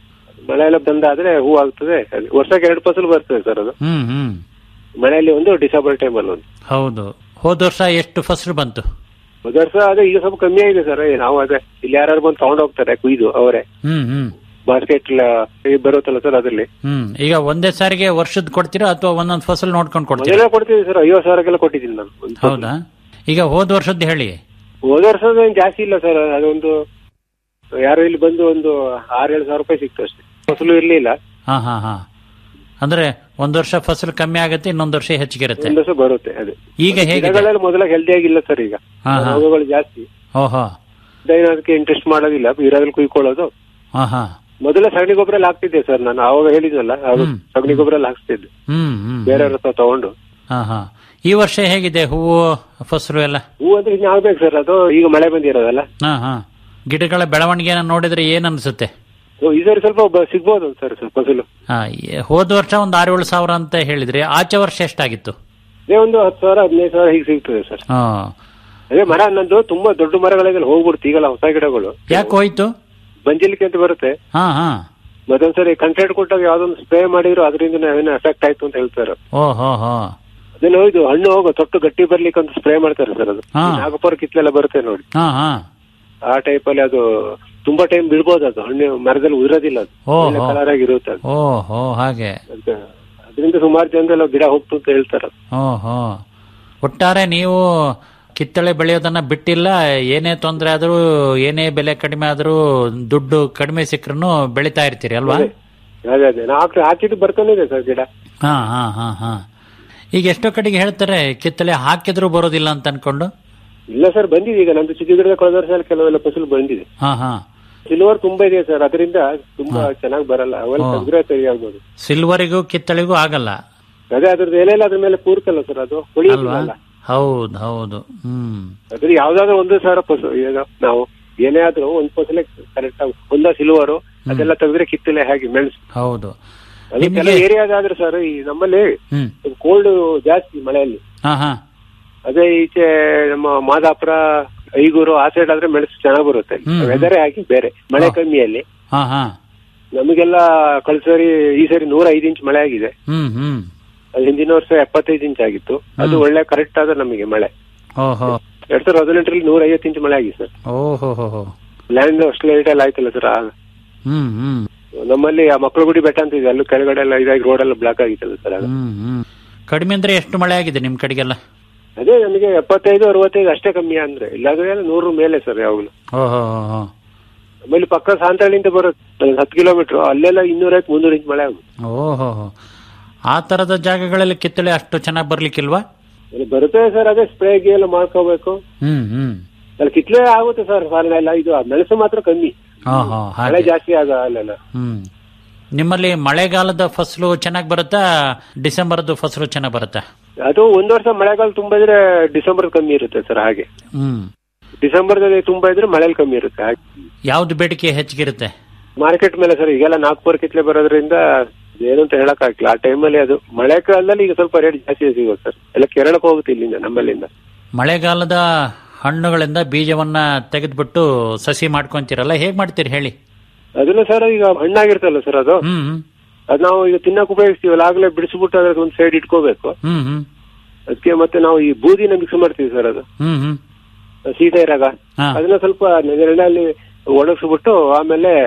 ಮಳೆ ಎಲ್ಲ ಬಂದಾದ್ರೆ ಹೂ ಆಗ್ತದೆ ಅದು ವರ್ಷಕ್ಕೆ ಎರಡು ಫಸಲು ಬರ್ತದೆ ಸರ್ ಅದು ಹ್ಮ್ ಹ್ಮ್ ಮಳೆಯಲ್ಲಿ ಒಂದು ಡಿಸೆಂಬರ್ ಟೈಮಲ್ಲಿ ಒಂದು ಹೌದು ಹೋದ ವರ್ಷ ಎಷ್ಟು ಫಸಲು ಬಂತು ಹೋದ ವರ್ಷ ಅದೇ ಈಗ ಸ್ವಲ್ಪ ಕಮ್ಮಿ ಆಗಿದೆ ಸರ್ ನಾವು ಅದೇ ಇಲ್ಲಿ ಯಾರು ಬಂದು ತಗೊಂಡು ಹೋಗ್ತಾರೆ ಕುಯ್ದು ಅವರೇ ಹ್ಮ್ ಹ್ಮ್ ಬಾಸ್ಕೆಟ್ ಬರುತ್ತಲ್ಲ ಸರ್ ಅದ್ರಲ್ಲಿ ಹ್ಮ್ ಈಗ ಒಂದೇ ಸಾರಿಗೆ ವರ್ಷದ ಕೊಡ್ತೀರಾ ಅಥವಾ ಒಂದೊಂದು ಫಸಲ್ ನೋಡ್ಕೊಂಡು ಕೊಡ್ತೀರಾ ಮೊದಲೇ ಕೊಡ್ತೀವಿ ಸರ್ ಐವತ್ತು ಸಾವಿರಕ್ಕೆಲ್ಲ ಕೊಟ್ಟಿದ್ದೀನಿ ನಾನು ಒಂದು ಫಸಲು. ಹೌದಾ ಈಗ ಹೋದ ವರ್ಷದ್ದು ಹೇಳಿ ಹೋದ ವರ್ಷದ ಏನ್ ಜಾಸ್ತಿ ಇಲ್ಲ ಸರ್ ಅದೊಂದು ಯಾರು ಇಲ್ಲಿ ಬಂದು ಒಂದು ಆರು ಏಳು ಸಾವಿರ ರೂಪಾಯಿ ಸಿಕ್ತು ಅಷ್ಟೇ ಫಸಲು ಇರ್ಲಿಲ್ಲ ಹಾ ಹಾ ಹಾ ಅಂದ್ರೆ ಒಂದ್ ವರ್ಷ ಫಸಲು ಕಮ್ಮಿ ಆಗುತ್ತೆ ಇನ್ನೊಂದ್ ವರ್ಷ ಹೆಚ್ಚಿಗೆ ಇರುತ್ತೆ ಒಂದು ವರ್ಷ ಬರುತ್ತೆ ಅದೇ ಈಗ ಹೇಗಿದೆ ಗಿಡಗಳೆಲ್ಲ ಮೊದಲ ಹೆಲ್ದಿ ಆಗಿಲ್ಲ ಸರ್ ಈಗ ಹಾ, ಹಾ. ರೋಗಗಳು ಜಾಸ್ತಿ ಓಹೋ ದೈನ ಅದಕ್ಕೆ ಇಂಟ್ರೆಸ್ಟ್ ಮಾಡೋದಿಲ್ಲ ಇರೋದ್ರಲ್ಲಿ ಕುಯ್ಕೊಳ್ಳೋದು ಹಾ ಹಾ ಮೊದಲ ಸಗಣಿ ಗೊಬ್ಬರ ಎಲ್ಲ ಹಾಕ್ತಿದ್ದೆ ಸರ್ ನಾನು ಅವಾಗ ಹೇಳಿದ್ನಲ್ಲ ಅವಾಗ ಹ್ಮ್. ಸಗಣಿ ಗೊಬ್ಬರ ಎಲ್ಲ ಹಾಕ್ತಿದ್ದೆ ಹ್ಮ್ ಹ್ಮ್ ಬೇರೆಯವ್ರ ಹತ್ರ ತಗೊಂಡು ಹಾ ಹಾ ಈ ವರ್ಷ ಹೇಗಿದೆ ಹೂವು ಫಸಲು ಎಲ್ಲ ಹೂ ಅಂದ್ರೆ ಇನ್ನು ಆಗ್ಬೇಕು ಸರ್ ಅದು ಈಗ ಮಳೆ ಬಂದಿರೋದಲ್ಲ ಹಾ ಹಾ ಗಿಡಗಳ ಬೆಳವಣಿಗೆನ ನೋಡಿದ್ರೆ ಏನ್ ಅನ್ಸುತ್ತೆ ಸೊ ಈ ಸರಿ ಸ್ವಲ್ಪ ಬ- ಸಿಗ್ಬೋದು ಸರ್ ಸ್ವಲ್ಪ ಫಸಲು ಹಾ ಈ- ಹೋದ ವರ್ಷ ಒಂದ್ ಆರು ಏಳು ಸಾವಿರ ಅಂತ ಹೇಳಿದ್ರಿ ಆಚೆ ವರ್ಷ ಎಷ್ಟಾಗಿತ್ತು ಅದೇ ಒಂದು ಹತ್ತು ಸಾವಿರ ಹದಿನೈದು ಸಾವಿರ ಹೀಗೆ ಸಿಗ್ತದೆ ಸರ್ ಹಾ ಅದೇ ಮರ ನಂದು ತುಂಬಾ ದೊಡ್ಡ ಮರಗಳಿಗೆಲ್ಲ ಹೋಗ್ಬಿಡ್ತು ಈಗಲ್ಲ ಹೊಸ ಗಿಡಗಳು ಯಾಕೆ ಹೋಯ್ತು ಬಂಜಿಲಿಕ್ಕೆ ಅಂತ ಬರುತ್ತೆ ಹಾ ಹಾ ಮತ್ತೊಂದ್ಸರಿ ಕಂಟ್ರೇಟ್ ಕೊಟ್ಟಾಗ ಯಾವ್ದೊಂದು ಸ್ಪ್ರೇ ಮಾಡಿದ್ರು ಅದರಿಂದ ಏನೋ ಎಫೆಕ್ಟ್ ಆಯ್ತು ಅಂತ ಹೇಳ್ತಾರೆ ಓ ಹೋ ಹೋ ಅದೇನೋ ಇದು ಹಣ್ಣು ಹೋಗೋ ತೊಟ್ಟು ಗಟ್ಟಿ ಬರ್ಲಿಕ್ಕೆ ಅಂತ ಸ್ಪ್ರೇ ಮಾಡ್ತಾರೆ ಸರ್ ಅದು ಹಾ. ನಾಗಪುರ ಕಿತ್ಲೆಲ್ಲ ಬರುತ್ತೆ ನೋಡಿ ಹಾ ಹಾ ಆ ಟೈಪ್ ಅಲ್ಲಿ ಅದು ತುಂಬಾ ಟೈಮ್ ಬೀಳ್ಬೋದು ಅದು ಹಣ್ಣು ಮರದಲ್ಲಿ ಉದಿರೋದಿಲ್ಲ ಅದು ಓ, ಒಳ್ಳೆ ಹೋ. ಕಲರ್ ಆಗಿರುತ್ತೆ ಅದು ಓ ಹೋ ಹಾಗೆ ಅದ್ಕೆ ಅದರಿಂದ ಸುಮಾರು ಜನರೆಲ್ಲ ಗಿಡ ಹೋಗ್ತು ಅಂತ ಹೇಳ್ತಾರೆ ಓ ಹೋ ಒಟ್ಟಾರೆ ನೀವು ಕಿತ್ತಳೆ ಬೆಳೆಯೋದನ್ನ ಬಿಟ್ಟಿಲ್ಲ ಏನೇ ತೊಂದರೆ ಆದ್ರೂ ಏನೇ ಬೆಲೆ ಕಡಿಮೆ ಆದ್ರೂ ದುಡ್ಡು ಕಡಿಮೆ ಸಿಕ್ಕರೂ ಬೆಳಿತಾ ಇರ್ತೀರಿ ಅಲ್ವಾ ಅದೇ ಅದೇ ನಾ ಹಾಕಿ ಹಾಕಿದ್ದು ಬರ್ತಾನೆ ಇದೆ ಸರ್ ಗಿಡ ಹಾ ಹಾ ಹಾ ಹಾ ಈಗ ಎಷ್ಟೋ ಕಡೆಗೆ ಹೇಳ್ತಾರೆ ಕಿತ್ತಳೆ ಹಾಕಿದ್ರು ಬರೋದಿಲ್ಲ ಅಂತ ಅನ್ಕೊಂಡು ಇಲ್ಲ ಸರ್ ಬಂದಿದೆ ಈಗ ನಂದು ಚಿಕ್ಕ ಗಿಡದ ಕಳೆದ ವರ್ಷ ಕೆಲವೆಲ್ಲ ಫಸಲು ಬಂದಿದೆ ಹಾ ಹಾ ಸಿಲ್ವರ್ ತುಂಬಾ ಇದೆ ಸರ್ ಅದರಿಂದ ತುಂಬಾ ಚೆನ್ನಾಗಿ ಬರಲ್ಲ ಅವೆಲ್ಲ ಹಾ. ತೆಗ್ದ್ರೆ ಸರಿ ಆಗ್ಬೋದು ಸಿಲ್ವರಿಗೂ ಕಿತ್ತಳೆಗೂ ಆಗಲ್ಲ ಅದೇ ಅದ್ರದ್ದು ಎಲೆ ಎಲ್ಲ ಅದ್ರ ಮೇಲೆ ಕೂರ್ತಲ್ಲ ಸರ್ ಅದು ಅಲ್ವಾ ಹೊಳಿಯಲ್ಲ ಹೌದು ಹೌದು ಹ್ಮ್ ಅದ್ರ ಯಾವ್ದಾದ್ರು ಒಂದು ಸಾವಿರ ಫಸಲು ಈಗ ನಾವು ಏನೇ ಆದ್ರೂ ಒಂದ್ ಫಸಲೆ ಕರೆಕ್ಟ್ ಆಗಿ ಒಂದ ಸಿಲ್ವರು ಅದೆಲ್ಲ ತೆಗೆದ್ರೆ ಕಿತ್ತಲೆ ಹಾಗೆ ಮೆಣಸು ಹೌದು ಅದು ನಿಮ್ಗೆ- ಕೆಲವು ಏರಿಯಾದಾದ್ರೆ ಸರ್ ಈ ನಮ್ಮಲ್ಲಿ ಹ್ಮ್ ಕೋಲ್ಡ್ ಜಾಸ್ತಿ ಮಳೆಯಲ್ಲಿ ಹಾ ಹಾ ಅದೇ ಈಚೆ ನಮ್ಮ ಮಾದಾಪುರ ಐಗೂರು ಆ ಸೈಡ್ ಆದ್ರೆ ಮೆಣಸು ಚೆನ್ನಾಗಿ ಬರುತ್ತೆ ಹ್ಮ್. ವೆದರೇ ಹಾಕಿ ಬೇರೆ ಮಳೆ ಹಾ. ಕಮ್ಮಿಯಲ್ಲಿ ಹಾ ಹಾ ನಮಗೆಲ್ಲ ಕಳ್ಸರಿ ಈ ಸರಿ ನೂರ ಐದು ಇಂಚ್ ಮಳೆ ಆಗಿದೆ ಹ್ಮ್ ಹ್ಮ್ ಅದು ಹಿಂದಿನ ವರ್ಷ ಎಪ್ಪತ್ತೈದು ಇಂಚ್ ಆಗಿತ್ತು ಅದು ಹ್ಮ್. ಒಳ್ಳೆ ಕರೆಕ್ಟ್ ಆದ ನಮಗೆ ಮಳೆ ಓಹೋ ಎರಡ್ ಸಾವಿರದ ಹದಿನೆಂಟರಲ್ಲಿ ನೂರ ಐವತ್ತು ಇಂಚ್ ಮಳೆ ಆಗಿದೆ ಸರ್ ಓಹೋ ಹೋ ಹೋ ಲ್ಯಾಂಡ್ ಅಷ್ಟು ಲೈಟ್ ಎಲ್ಲ ಆಯ್ತಲ್ಲ ಸರ್ ಆಗ ಹ್ಮ್ ಹ್ಮ್ ನಮ್ಮಲ್ಲಿ ಆ ಮಕ್ಕಳು ಗುಡಿ ಬೆಟ್ಟ ಅಂತ ಇದೆ ಅಲ್ಲೂ ಕೆಳಗಡೆ ಎಲ್ಲ ಇದಾಗಿ ರೋಡ್ ಎಲ್ಲ ಬ್ಲಾಕ್ ಆಗಿತ್ತಲ್ಲ ಸರ್ ಆಗ ಹ್ಮ್ ಹ್ಮ್ ಕಡಿಮೆ ಅಂದ್ರೆ ಎಷ್ಟು ಮಳೆ ಆಗಿದೆ ನಿಮ್ ಕಡೆಗೆಲ್ಲ ಅದೇ ನಮಗೆ ಎಪ್ಪತ್ತೈದು ಅರವತ್ತೈದು ಅಷ್ಟೇ ಕಮ್ಮಿ ಅಂದ್ರೆ ಇಲ್ಲಾಂದ್ರೆ ಎಲ್ಲ ನೂರು ಮೇಲೆ ಸರ್ ಯಾವಾಗಲೂ ಓಹೋ ಹೋ ಹೋ ಆಮೇಲೆ ಪಕ್ಕ ಸಾಂತಳ್ಳಿಂದ ಬರುತ್ತೆ ಒಂದು ಹತ್ತು ಕಿಲೋಮೀಟರ್ ಅಲ್ಲೆಲ್ಲ ಇನ್ನೂರೈವತ್ತು ಮುನ್ನೂರು ಇಂಚ್ ಮಳೆ ಆಗುತ್ತೆ ಓಹೋ ಹೋ ಆ ತರದ ಜಾಗಗಳಲ್ಲಿ ಕಿತ್ತಳೆ ಅಷ್ಟು ಚೆನ್ನಾಗಿ ಬರ್ಲಿಕ್ಕಿಲ್ವಾ ಅಲ್ಲಿ ಬರುತ್ತೆ ಸರ್ ಅದೇ ಸ್ಪ್ರೇ ಗಿ ಎಲ್ಲ ಮಾಡ್ಕೋಬೇಕು ಹ್ಮ್ ಹ್ಮ್ ಅಲ್ಲಿ ಕಿತ್ಲೆ ಆಗುತ್ತೆ ಸರ್ ಸಾಲ ಎಲ್ಲ ಇದು ಮೆಣಸು ಮಾತ್ರ ಕಮ್ಮಿ ಓಹೋ ಮಳೆ ಹಾಗೆ ಜಾಸ್ತಿ ಆಗ ಅಲ್ಲೆಲ್ಲ ಹ್ಮ್ ನಿಮ್ಮಲ್ಲಿ ಮಳೆಗಾಲದ ಫಸಲು ಚೆನ್ನಾಗಿ ಬರುತ್ತಾ ಡಿಸೆಂಬರ್ದು ಫಸಲು ಚೆನ್ನಾಗಿ ಬರುತ್ತಾ ಅದು ಒಂದ್ ವರ್ಷ ಮಳೆಗಾಲ ತುಂಬಾ ಇದ್ರೆ ಡಿಸೆಂಬರ್ ಕಮ್ಮಿ ಇರುತ್ತೆ ಸರ್ ಹಾಗೆ ಹ್ಮ್ ಡಿಸೆಂಬರ್ದಲ್ಲಿ ತುಂಬಾ ಇದ್ರೆ ಮಳೆಲಿ ಕಮ್ಮಿ ಇರುತ್ತೆ ಹಾಗೆ ಯಾವ್ದು ಬೇಡಿಕೆ ಹೆಚ್ಚಿಗಿರುತ್ತೆ ಮಾರ್ಕೆಟ್ ಮೇಲೆ ಸರ್ ಈಗೆಲ್ಲ ನಾಗ್ಪುರ ಕಿತ್ಲೆ ಬರೋದ್ರಿಂದ ಏನು ಅಂತ ಹೇಳಕ್ ಆಗಿಲ್ಲ ಆ ಟೈಮಲ್ಲಿ ಅದು ಮಳೆ ಕಾಲದಲ್ಲಿ ಈಗ ಸ್ವಲ್ಪ ರೇಟ್ ಜಾಸ್ತಿ ಸಿಗೋದು ಸರ್ ಎಲ್ಲ ಕೇರಳಕ್ಕೆ ಹೋಗುತ್ತೆ ಇಲ್ಲಿಂದ ನಮ್ಮಲ್ಲಿಂದ ಮಳೆಗಾಲದ ಹಣ್ಣುಗಳಿಂದ ಬೀಜವನ್ನ ತೆಗೆದ್ಬಿಟ್ಟು ಸಸಿ ಮಾಡ್ಕೊಂತೀರಲ್ಲ ಹೇಗ್ ಮಾಡ್ತೀರಿ ಹೇಳಿ ಅದನ್ನ ಸರ್ ಈಗ ಹಣ್ಣಾಗಿರ್ತಲ್ಲ ಸರ್ ಅದು ಹ್ಮ್ ಅದ್ ನಾವು ಈಗ ತಿನ್ನಕ್ ಉಪಯೋಗಿಸ್ತೀವಲ್ಲ ಆಗ್ಲೇ ಬಿಡಿಸ್ಬಿಟ್ಟು ಅದ್ರ ಒಂದ್ ಸೈಡ್ ಇಟ್ಕೋಬೇಕು ಹ್ಮ್ ಹ್ಮ್ ಅದಕ್ಕೆ ಮತ್ತೆ ನಾವು ಈ ಬೂದಿನ ಮಿಕ್ಸ್ ಮಾಡ್ತೀವಿ ಸರ್ ಅದು ಹ್ಮ್ ಹ್ಮ್ ಶೀತ ಇರಾಗ ಹಾ. ಅದನ್ನ ಸ್ವಲ್ಪ ನೆರಳಲ್ಲಿ ಒಣಗಿಸ್ಬಿಟ್ಟು ಆಮೇಲೆ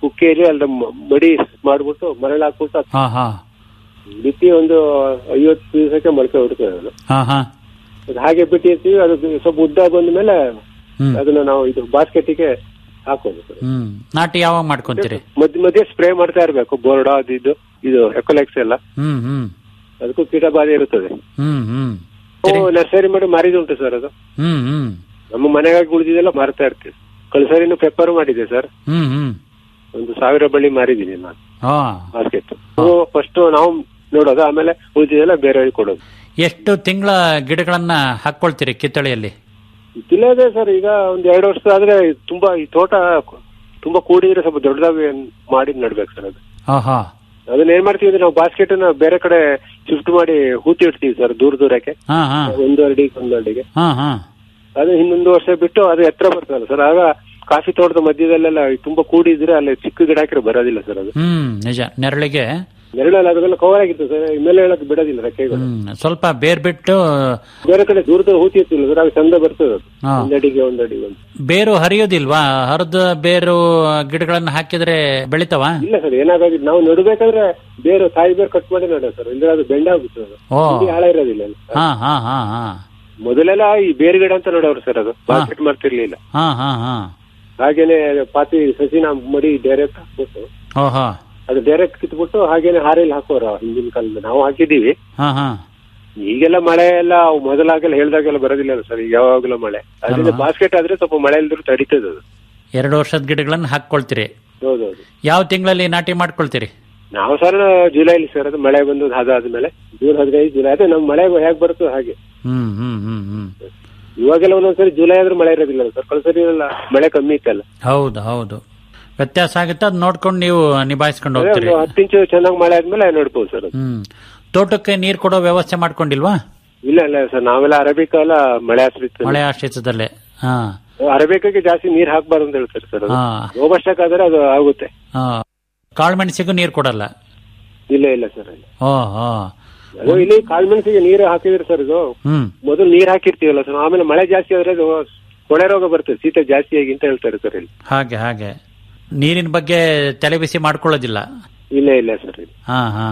ಕುಕ್ಕಿಯಲ್ಲಿ ಅಲ್ಲಿ ಮ- ಮಡಿ ಮಾಡ್ಬಿಟ್ಟು ಮರಳು ಹಾಕ್ಬಿಟ್ಟು ಅದ್ ಹಾ ಹಾ ಬಿತ್ತಿ ಒಂದು ಐವತ್ತು ದಿವಸಕ್ಕೆ ಮೊಳಕೆ ಹೊಡ್ತದೆ ಅದು ಹಾ ಹಾ ಅದು ಹಾಗೆ ಬಿಟ್ಟಿರ್ತೀವಿ ಅದು ಸ್ವಲ್ಪ ಉದ್ದ ಬಂದ ಮೇಲೆ ಹ್ಮ್ ಅದನ್ನ ನಾವು ಇದು ಬಾಸ್ಕೆಟಿಗೆ ಹಾಕೋದು ಸರ್ ಹ್ಮ್ ನಾಟಿ ಯಾವಾಗ ಮಾಡ್ಕೊಂತೀರಿ ಮಧ್ಯ ಮಧ್ಯೆ ಸ್ಪ್ರೇ ಮಾಡ್ತಾ ಇರ್ಬೇಕು ಬೋರ್ಡ ಅದು ಇದು ಇದು ಎಕೊಲೆಕ್ಸ್ ಎಲ್ಲ ಹ್ಮ್ ಹ್ಮ್ ಅದಕ್ಕೂ ಕೀಟ ಬಾಧೆ ಇರುತ್ತದೆ ಹ್ಮ್ ಹ್ಮ್ ನಾವು ನರ್ಸರಿ ಮಾಡಿ ಮಾರಿದುಂಟು ಸರ್ ಅದು ಹ್ಮ್ ಹ್ಮ್ ನಮ್ಮ ಮನೆಗಾಗಿ ಉಳಿದಿದ್ದೆಲ್ಲ ಮಾರ್ತಾ ಇರ್ತೀವಿ ಕಳ್ಸರಿನೂ ಪೆಪ್ಪರ್ ಮಾಡಿದೆ ಸರ್ ಹ್ಮ್ ಹ್ಮ್ ಒಂದು ಸಾವಿರ ಬಳ್ಳಿ ಮಾರಿದ್ದೀನಿ ನಾನು ಹಾ ಮಾರ್ಕೆಟ್ ಫಸ್ಟ್ ನಾವು ನೋಡೋದು ಆಮೇಲೆ ಉಳಿದಿದ್ದೆಲ್ಲ ಬೇರೆಯವ್ರಿಗೆ ಕೊಡೋದು ಎಷ್ಟು ತಿಂಗಳ ಗಿಡಗಳನ್ನ ಹಾಕೊಳ್ತೀರಿ ಕಿತ್ತಳೆಯಲ್ಲಿ ಇದಿಲ್ಲದೆ ಸರ್ ಈಗ ಒಂದ್ ಎರಡು ವರ್ಷ ಆದ್ರೆ ತುಂಬಾ ಈ ತೋಟ ತುಂಬಾ ಕೂಡಿದ್ರೆ ಸ್ವಲ್ಪ ದೊಡ್ಡದಾಗಿ ಮಾಡಿ ನಡ್ಬೇಕು ಸರ್ ಅದು ಹಾ ಹಾ ಅದನ್ನ ಏನ್ ಮಾಡ್ತೀವಿ ಅಂದ್ರೆ ನಾವು ಬಾಸ್ಕೆಟ್ ನ ಬೇರೆ ಕಡೆ ಶಿಫ್ಟ್ ಮಾಡಿ ಹೂತಿ ಇಡ್ತೀವಿ ಸರ್ ದೂರ ದೂರಕ್ಕೆ ಹಾ ಹಾ ಒಂದು ಅಡಿಗೆ ಒಂದು ಅಡಿಗೆ ಹಾ ಹಾ ಅದು ಇನ್ನೊಂದು ವರ್ಷ ಬಿಟ್ಟು ಅದು ಎತ್ತರ ಬರ್ತದಲ್ಲ ಸರ್ ಆಗ ಕಾಫಿ ತೋಟದ ಮಧ್ಯದಲ್ಲೆಲ್ಲ ತುಂಬಾ ಕೂಡಿದ್ರೆ ಅಲ್ಲಿ ಚಿಕ್ಕ ಗಿಡ ಹಾಕಿದ್ರೆ ಬರೋದಿಲ್ಲ ಸರ್ ಅದು ಹ್ಮ್ ನಿಜ ನೆರಳಿಗೆ ನೆರಳಲ್ಲಿ ಅದೆಲ್ಲ ಕವರ್ ಆಗಿತ್ತು ಸರ್ ಮೇಲೆ ಹೇಳಕ್ ಬಿಡೋದಿಲ್ಲ ರೆಕ್ಕೆಗಳು ಹ್ಮ್ ಸ್ವಲ್ಪ ಬೇರ್ ಬಿಟ್ಟು ಬೇರೆ ಕಡೆ ದೂರದ ಹೂತಿ ಇರ್ತಿಲ್ಲ ಸರ್ ಆಗ ಚಂದ ಬರ್ತದೆ ಅದು ಹಾ. ಒಂದ್ ಅಡಿಗೆ ಒಂದ್ ಅಡಿಗೆ ಒಂದು ಬೇರು ಹರಿಯೋದಿಲ್ವಾ ಹರಿದ ಬೇರು ಗಿಡಗಳನ್ನ ಹಾಕಿದ್ರೆ ಬೆಳಿತಾವ ಇಲ್ಲ ಸರ್ ಏನಾಗೋದಿಲ್ಲ ನಾವು ನೆಡಬೇಕಾದ್ರೆ ಬೇರೆ ತಾಯಿ ಬೇರೆ ಕಟ್ ಮಾಡಿ ನಡ ಸರ್ ಇಲ್ಲದ್ರೆ ಅದು ಬೆಂಡ ಆಗುತ್ತೆ ಅದು ಓ ಇಲ್ಲಿ ಹಾಳ ಇರೋದಿಲ್ಲ ಅಲ್ಲಿ. ಹಾ ಹಾ ಹಾ ಹಾ ಮೊದಲೆಲ್ಲ ಈ ಬೇರೆ ಗಿಡ ಅಂತ ನೋಡೋರು ಸರ್ ಅದು ಬಾಸ್ಕೆಟ್ ಮಾಡ್ತಿರ್ಲಿಲ್ಲ ಹಾ ಹಾ ಹಾ ಹಾಗೇನೆ ಪಾತಿ ಸಸಿನ ಮಡಿ ಡೈರೆಕ್ಟ್ ಹಾಕ್ಬಿಟ್ಟು ಓಹೋ ಅದು ಡೈರೆಕ್ಟ್ ಕಿತ್ಬಿಟ್ಟು ಹಾಗೇನೆ ಹಾರೆಯಲ್ಲಿ ಹಾಕೋರು ಹಿಂದಿನ ಕಾಲದ ನಾವು ಹಾಕಿದೀವಿ ಹಾ ಹಾ ಈಗೆಲ್ಲ ಮಳೆ ಎಲ್ಲ ಮೊದಲಾಗೆಲ್ಲ ಹೇಳ್ದಾಗೆಲ್ಲ ಬರೋದಿಲ್ಲ ಸರ್ ಈಗ ಯಾವಾಗಲೂ ಮಳೆ ಅದರಿಂದ ಬಾಸ್ಕೆಟ್ ಆದ್ರೆ ಸ್ವಲ್ಪ ಮಳೆ ಇಲ್ದ್ರು ತಡೀತದೆ ಅದು ಎರಡು ವರ್ಷದ ಗಿಡಗಳನ್ನ ಹಾಕೊಳ್ತೀರಿ ಹೌದೌದು ಯಾವ ತಿಂಗಳಲ್ಲಿ ನಾಟಿ ಮಾಡ್ಕೊಳ್ತೀರಿ ನಾವು ಸರ್ ಜುಲೈಲಿ ಸರ್ ಅದು ಮಳೆ ಬಂದು ಅದಾದ್ಮೇಲೆ ಜೂನ್ ಹದಿನೈದು ಜುಲೈ ಅದೇ ನಮ್ಮ ಮಳೆ ಹೇಗೆ ಬರುತ್ತೋ ಹಾಗೆ ಹ್ಮ್ ಹ್ಮ್ ಹ್ಮ್ ಹ್ಮ್ ಇವಾಗೆಲ್ಲ ಒಂದೊಂದ್ಸರಿ ಜುಲೈ ಆದ್ರೆ ಮಳೆ ಇರೋದಿಲ್ಲ ಸರ್ ಕಳ್ಸರಿ ಎಲ್ಲ ಮಳೆ ಕಮ್ಮಿ ಇತ್ತಲ್ಲ ಹೌದು ಹೌದು ವ್ಯತ್ಯಾಸ ಆಗುತ್ತೆ ಅದ್ ನೋಡ್ಕೊಂಡು ನೀವು ನಿಭಾಯಿಸ್ಕೊಂಡು ಅದೇ ಹೋಗ್ತೀರಿ ಒಂದು ಹತ್ತು ಇಂಚು ಚೆನ್ನಾಗಿ ಮಳೆ ಆದ್ಮೇಲೆ ನೋಡ್ಬೋದು ಸರ್ ಅದು. ಹ್ಮ್ ತೋಟಕ್ಕೆ ನೀರ್ ಕೊಡೋ ವ್ಯವಸ್ಥೆ ಮಾಡ್ಕೊಂಡಿಲ್ವಾ ಇಲ್ಲ ಇಲ್ಲ ಸರ್ ನಾವೆಲ್ಲ ಅರಬಿಕ ಎಲ್ಲ ಮಳೆ ಆಶ್ರಿತ ಮಳೆ ಆಶ್ರಿತದಲ್ಲೇ ಹಾ ಅರಬಿಕಕ್ಕೆ ಜಾಸ್ತಿ ನೀರ್ ಹಾಕ್ಬಾರ್ದು ಅಂತ ಹೇಳ್ತಾರೆ ಸರ್ ಅದು ಹಾ ರೋಬಸ್ಟಕ್ಕಾದ್ರೆ ಅದು ಆಗುತ್ತೆ ಹಾ ಕಾಳುಮೆಣಸಿಗೂ ನೀರ್ ಕೊಡಲ್ಲ ಇಲ್ಲ ಇಲ್ಲ ಸರ್ ಓ ಹೋ ಅದು ಇಲ್ಲಿ ಕಾಳ್ಮೆಣಸಿಗೆ ನೀರು ಹಾಕಿದ್ರೆ ಸರ್ ಇದು ಹ್ಮ್ ಮೊದಲು ನೀರ್ ಹಾಕಿರ್ತೀವಲ್ಲ ಸರ್ ಆಮೇಲೆ ಮಳೆ ಜಾಸ್ತಿ ಆದ್ರೆ ಅದು ಕೊಳೆ ರೋಗ ಬರ್ತದೆ ಶೀತ ಜಾಸ್ತಿ ಆಗಿ ಅಂತ ಹೇಳ್ತಾರೆ ಸರ್ ಇಲ್ಲಿ ಹಾಗೆ ಹಾಗೆ ನೀರಿನ ಬಗ್ಗೆ ತಲೆ ಬಿಸಿ ಮಾಡ್ಕೊಳ್ಳೋದಿಲ್ಲ ಇಲ್ಲ ಇಲ್ಲ ಸರ್ ಇಲ್ಲಿ ಹಾ ಹಾ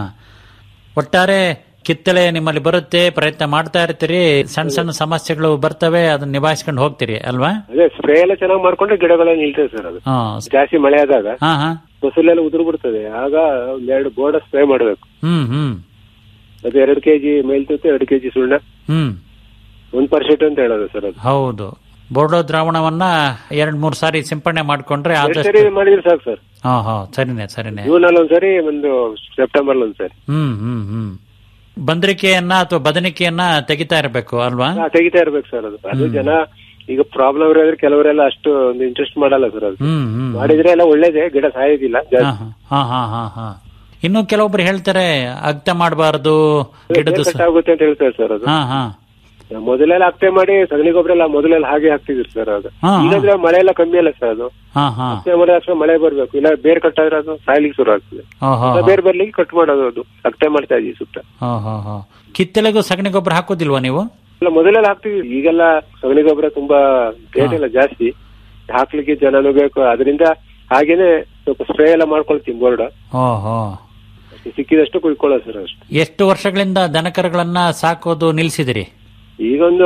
ಒಟ್ಟಾರೆ ಕಿತ್ತಳೆ ನಿಮ್ಮಲ್ಲಿ ಬರುತ್ತೆ ಪ್ರಯತ್ನ ಮಾಡ್ತಾ ಇರ್ತೀರಿ ಸಣ್ಣ ಸಣ್ಣ ಸಮಸ್ಯೆಗಳು ಬರ್ತವೆ ಅದನ್ನ ನಿಭಾಯಿಸ್ಕೊಂಡು ಹೋಗ್ತೀರಿ ಅಲ್ವಾ ಅದೇ ಸ್ಪ್ರೇ ಎಲ್ಲ ಚೆನ್ನಾಗಿ ಮಾಡ್ಕೊಂಡ್ರೆ ಗಿಡಗಳೆಲ್ಲ ನಿಲ್ತದೆ ಸರ್ ಅದು ಹಾ ಜಾಸ್ತಿ ಮಳೆ ಆದಾಗ ಹಾ ಹಾ ಫಸಲೆಲ್ಲ ಉದುರು ಬಿಡ್ತದೆ ಆಗ ಒಂದೆರಡು ಬೋರ್ಡ ಸ್ಪ್ರೇ ಮಾಡ್ಬೇಕು ಹ್ಮ್ ಹ್ಮ್ ಅದು ಎರಡು ಕೆಜಿ ಮೇಲ್ತುತ್ತೆ ಎರಡು ಕೆಜಿ ಸುಣ್ಣ ಹ್ಮ್ ಒಂದ್ ಪರ್ಸೆಂಟ್ ಅಂತ ಹೇಳೋದು ಸರ್ ಅದು ಹೌದು ಬೋರ್ಡೋ ದ್ರಾವಣವನ್ನ ಎರಡ್ ಮೂರ್ ಸಾರಿ ಸಿಂಪಡಣೆ ಮಾಡ್ಕೊಂಡ್ರೆ ಎರಡ್ ಆದಷ್ಟು ಸರಿ ಮಾಡಿದ್ರೆ ಸಾಕು ಸರ್ ಹಾ ಹಾ ಸರಿನೆ ಸರಿನೆ ಜೂನ್ ಅಲ್ಲಿ ಒಂದ್ಸರಿ ಒಂದು ಸೆಪ್ಟೆಂಬರ್ ಒಂದ್ಸರಿ ಹ್ಮ್ ಹ್ಮ್ ಹ್ಮ್ ಬಂದ್ರಿಕೆಯನ್ನ ಅಥವಾ ಬದನಿಕೆಯನ್ನ ತೆಗಿತಾ ಇರಬೇಕು ಅಲ್ವಾ ಹಾ, ತೆಗಿತಾ ಇರ್ಬೇಕು ಸರ್ ಅದು ಅದು ಜನ ಈಗ ಪ್ರಾಬ್ಲಮ್ ಇರೋದ್ರೆ ಕೆಲವರೆಲ್ಲ ಅಷ್ಟು ಒಂದು ಇಂಟ್ರೆಸ್ಟ್ ಮಾಡಲ್ಲ ಸರ್ ಅದು ಹ್ಮ್ ಹ್ಮ್ ಮಾಡಿದ್ರೆ ಎಲ್ಲ ಒಳ್ಳೇದೇ ಗಿಡ ಸಾಯೋದಿಲ್ಲ ಹಾ ಜಾಸ್ತಿ ಹಾ ಹಾ ಹಾ ಹಾ ಇನ್ನು ಕೆಲವೊಬ್ರು ಹೇಳ್ತಾರೆ ಅಗ್ತ ಮಾಡಬಾರದು ಗಿಡದ ಸ- ಕಟ್ ಆಗುತ್ತೆ ಅಂತ ಹೇಳ್ತಾರೆ ಸರ್ ಅದು ಹಾ ಹಾ ಮೊದಲೆಲ್ಲ ಅಪ್ಟೆ ಮಾಡಿ ಸಗಣಿ ಗೊಬ್ಬರ ಎಲ್ಲ ಮೊದಲೆಲ್ಲ ಹಾಗೆ ಹಾಕ್ತಿದ್ರು ಸರ್ ಅದು ಹಾ, ಹಾ. ಈಗಾದ್ರೆ ಮಳೆ ಎಲ್ಲ ಕಮ್ಮಿ ಅಲ್ಲ ಸರ್ ಅದು ಹಾ ಹಾ ಅಪ್ಟೆ ಮಾಡಿದ ತಕ್ಷಣ ಮಳೆ ಬರ್ಬೇಕು ಇಲ್ಲ ಬೇರೆ ಕಟ್ಟಾದ್ರೆ ಅದು ಸಾಯ್ಲಿಕ್ಕೆ ಶುರು ಆಗ್ತದೆ ಹಾ ಹಾ ಮತ್ತೆ ಬೇರೆ ಬರ್ಲಿಕ್ಕೆ ಕಟ್ ಮಾಡೋದು ಅದು ಅಕ್ಟೆ ಮಾಡ್ತಾ ಇದೀವಿ ಸುತ್ತ ಹಾ ಹಾ ಹಾ ಕಿತ್ತಲೆಗೂ ಸಗಣಿ ಗೊಬ್ಬರ ಹಾಕೋದಿಲ್ವಾ ನೀವು ಇಲ್ಲ ಮೊದಲೆಲ್ಲ ಹಾಕ್ತಿದ್ವಿ ಈಗೆಲ್ಲ ಸಗಣಿ ಗೊಬ್ಬರ ತುಂಬಾ ರೇಟ್ ಎಲ್ಲ ಜಾಸ್ತಿ ಹಾಕ್ಲಿಕ್ಕೆ ಜನನು ಬೇಕು ಅದರಿಂದ ಹಾಗೇನೆ ಸ್ವಲ್ಪ ಸ್ಪ್ರೇ ಎಲ್ಲ ಮಾಡ್ಕೊಳ್ತೀವಿ ಬೋರ್ಡ್ ಓ ಹೋ ಸಿಕ್ಕಿದಷ್ಟು ಕುಯ್ಕೊಳ್ಳೋದು ಸರ್ ಅಷ್ಟು ಎಷ್ಟು ವರ್ಷಗಳಿಂದ ದನಕರುಗಳನ್ನ ಸಾಕೋದು ನಿಲ್ಸಿದಿರಿ ಈಗೊಂದು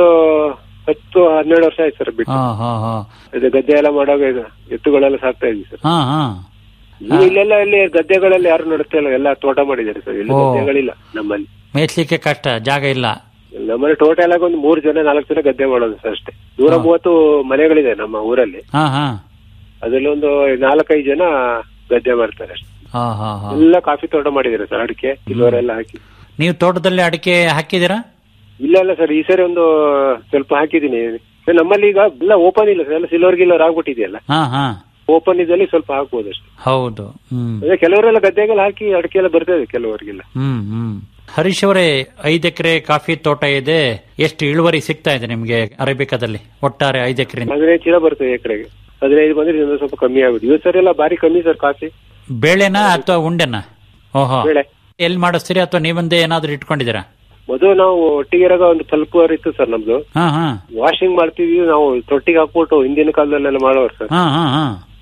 ಹತ್ತು ಹನ್ನೆರಡು ವರ್ಷ ಆಯ್ತು ಸರ್ ಬಿಟ್ಟು ಹಾ ಹಾ ಹಾ ಇದು ಗದ್ದೆ ಎಲ್ಲ ಮಾಡುವಾಗ ಇದು ಎತ್ತುಗಳೆಲ್ಲ ಸಾಕ್ತಾ ಇದ್ವಿ ಸರ್ ಹಾ ಹಾ ಈಗ ಇಲ್ಲೆಲ್ಲ ಇಲ್ಲಿ ಗದ್ದೆಗಳಲ್ಲಿ ಯಾರು ನಡುತ್ತಾ ಇಲ್ಲ ಎಲ್ಲ ತೋಟ ಮಾಡಿದ್ದಾರೆ ಸರ್ ಇಲ್ಲಿ ಓ. ಗದ್ದೆಗಳಿಲ್ಲ ನಮ್ಮಲ್ಲಿ ಮೇಯ್ಸ್ಲಿಕ್ಕೆ ಕಷ್ಟ ಜಾಗ ಇಲ್ಲ ನಮ್ಮಲ್ಲಿ ಟೋಟಲ್ ಆಗಿ ಒಂದು ಮೂರು ಜನ ನಾಲ್ಕು ಜನ ಗದ್ದೆ ಮಾಡೋದು ಸರ್ ಅಷ್ಟೇ ನೂರ ಮೂವತ್ತು ಮನೆಗಳಿದೆ ನಮ್ಮ ಊರಲ್ಲಿ ಹಾ ಹಾ ಅದ್ರಲ್ಲಿ ಒಂದು ನಾಲ್ಕೈದು ಜನ ಗದ್ದೆ ಮಾಡ್ತಾರೆ ಅಷ್ಟೇ ಹಾ ಹಾ ಹಾ ಎಲ್ಲ ಕಾಫಿ ತೋಟ ಮಾಡಿದ್ದಾರೆ ಸರ್ ಅಡಿಕೆ ಕಿಲೋರೆಲ್ಲ ಹಾಕಿ ನೀವು ತೋಟದಲ್ಲಿ ಅಡಿಕೆ ಹಾಕಿದಿರಾ ಇಲ್ಲ ಇಲ್ಲ ಸರ್ ಈ ಸರಿ ಒಂದು ಸ್ವಲ್ಪ ಹಾಕಿದ್ದೀನಿ ಸರ್, ನಮ್ಮಲ್ಲಿ ಈಗ ಎಲ್ಲ ಓಪನ್ ಇಲ್ಲ ಸರ್ ಎಲ್ಲ ಸಿಲ್ವರ್ ಗಿಲ್ಲರ್ ಆಗ್ಬಿಟ್ಟಿದೆಯಲ್ಲ ಹಾ ಹಾ ಓಪನ್ ಇದ್ದಲ್ಲಿ ಸ್ವಲ್ಪ ಹಾಕ್ಬೋದು ಅಷ್ಟೇ ಹೌದು ಹ್ಮ್ ಅದೇ ಕೆಲವರೆಲ್ಲ ಗದ್ದೆಗೆಲ್ಲ ಹಾಕಿ ಅಡಿಕೆ ಎಲ್ಲ ಬರ್ತದೆ ಕೆಲವರಿಗೆಲ್ಲ ಹ್ಮ್ ಹ್ಮ್ ಹರೀಶ್ ಅವರೇ ಐದ್ ಎಕರೆ ಕಾಫಿ ತೋಟ ಇದೆ ಎಷ್ಟು ಇಳುವರಿ ಸಿಗ್ತಾ ಇದೆ ನಿಮ್ಗೆ ಅರೇಬಿಕಾದಲ್ಲಿ ಒಟ್ಟಾರೆ ಐದ್ ಎಕರೆ ಹದಿನೈದು ಚೀಲ ಬರ್ತದೆ ಎಕರೆಗೆ ಹದಿನೈದು ಬಂದ್ರೆ ಇನ್ನೊಂದು ಸ್ವಲ್ಪ ಕಮ್ಮಿ ಆಗುತ್ತೆ ಇವತ್ತು ಸರಿ ಎಲ್ಲ ಬಾರಿ ಕಮ್ಮಿ ಸರ್ ಕಾಫಿ ಬೇಳೆನಾ ಅಥವಾ ಉಂಡೆನಾ ಓಹೋ ಬೇಳೆ ಎಲ್ಲಿ ಮಾಡಿಸ್ತೀರಿ ಅಥವಾ ನೀವಂದೇ ಏನಾದ್ರು ಇಟ್ಕೊಂಡಿದ್ದೀರಾ ಮೊದಲು ನಾವು ಒಟ್ಟಿಗೆ ಇರಾಗ ಒಂದು ಪಲ್ಪುವರ್ ಇತ್ತು ಸರ್ ನಮ್ದು ಹಾ ಹಾ ವಾಷಿಂಗ್ ಮಾಡ್ತಿದ್ವಿ ನಾವು ತೊಟ್ಟಿಗೆ ಹಾಕ್ಬಿಟ್ಟು ಹಿಂದಿನ ಕಾಲದಲ್ಲೆಲ್ಲ ಮಾಡೋರು ಸರ್ ಹಾ ಹಾ ಹಾ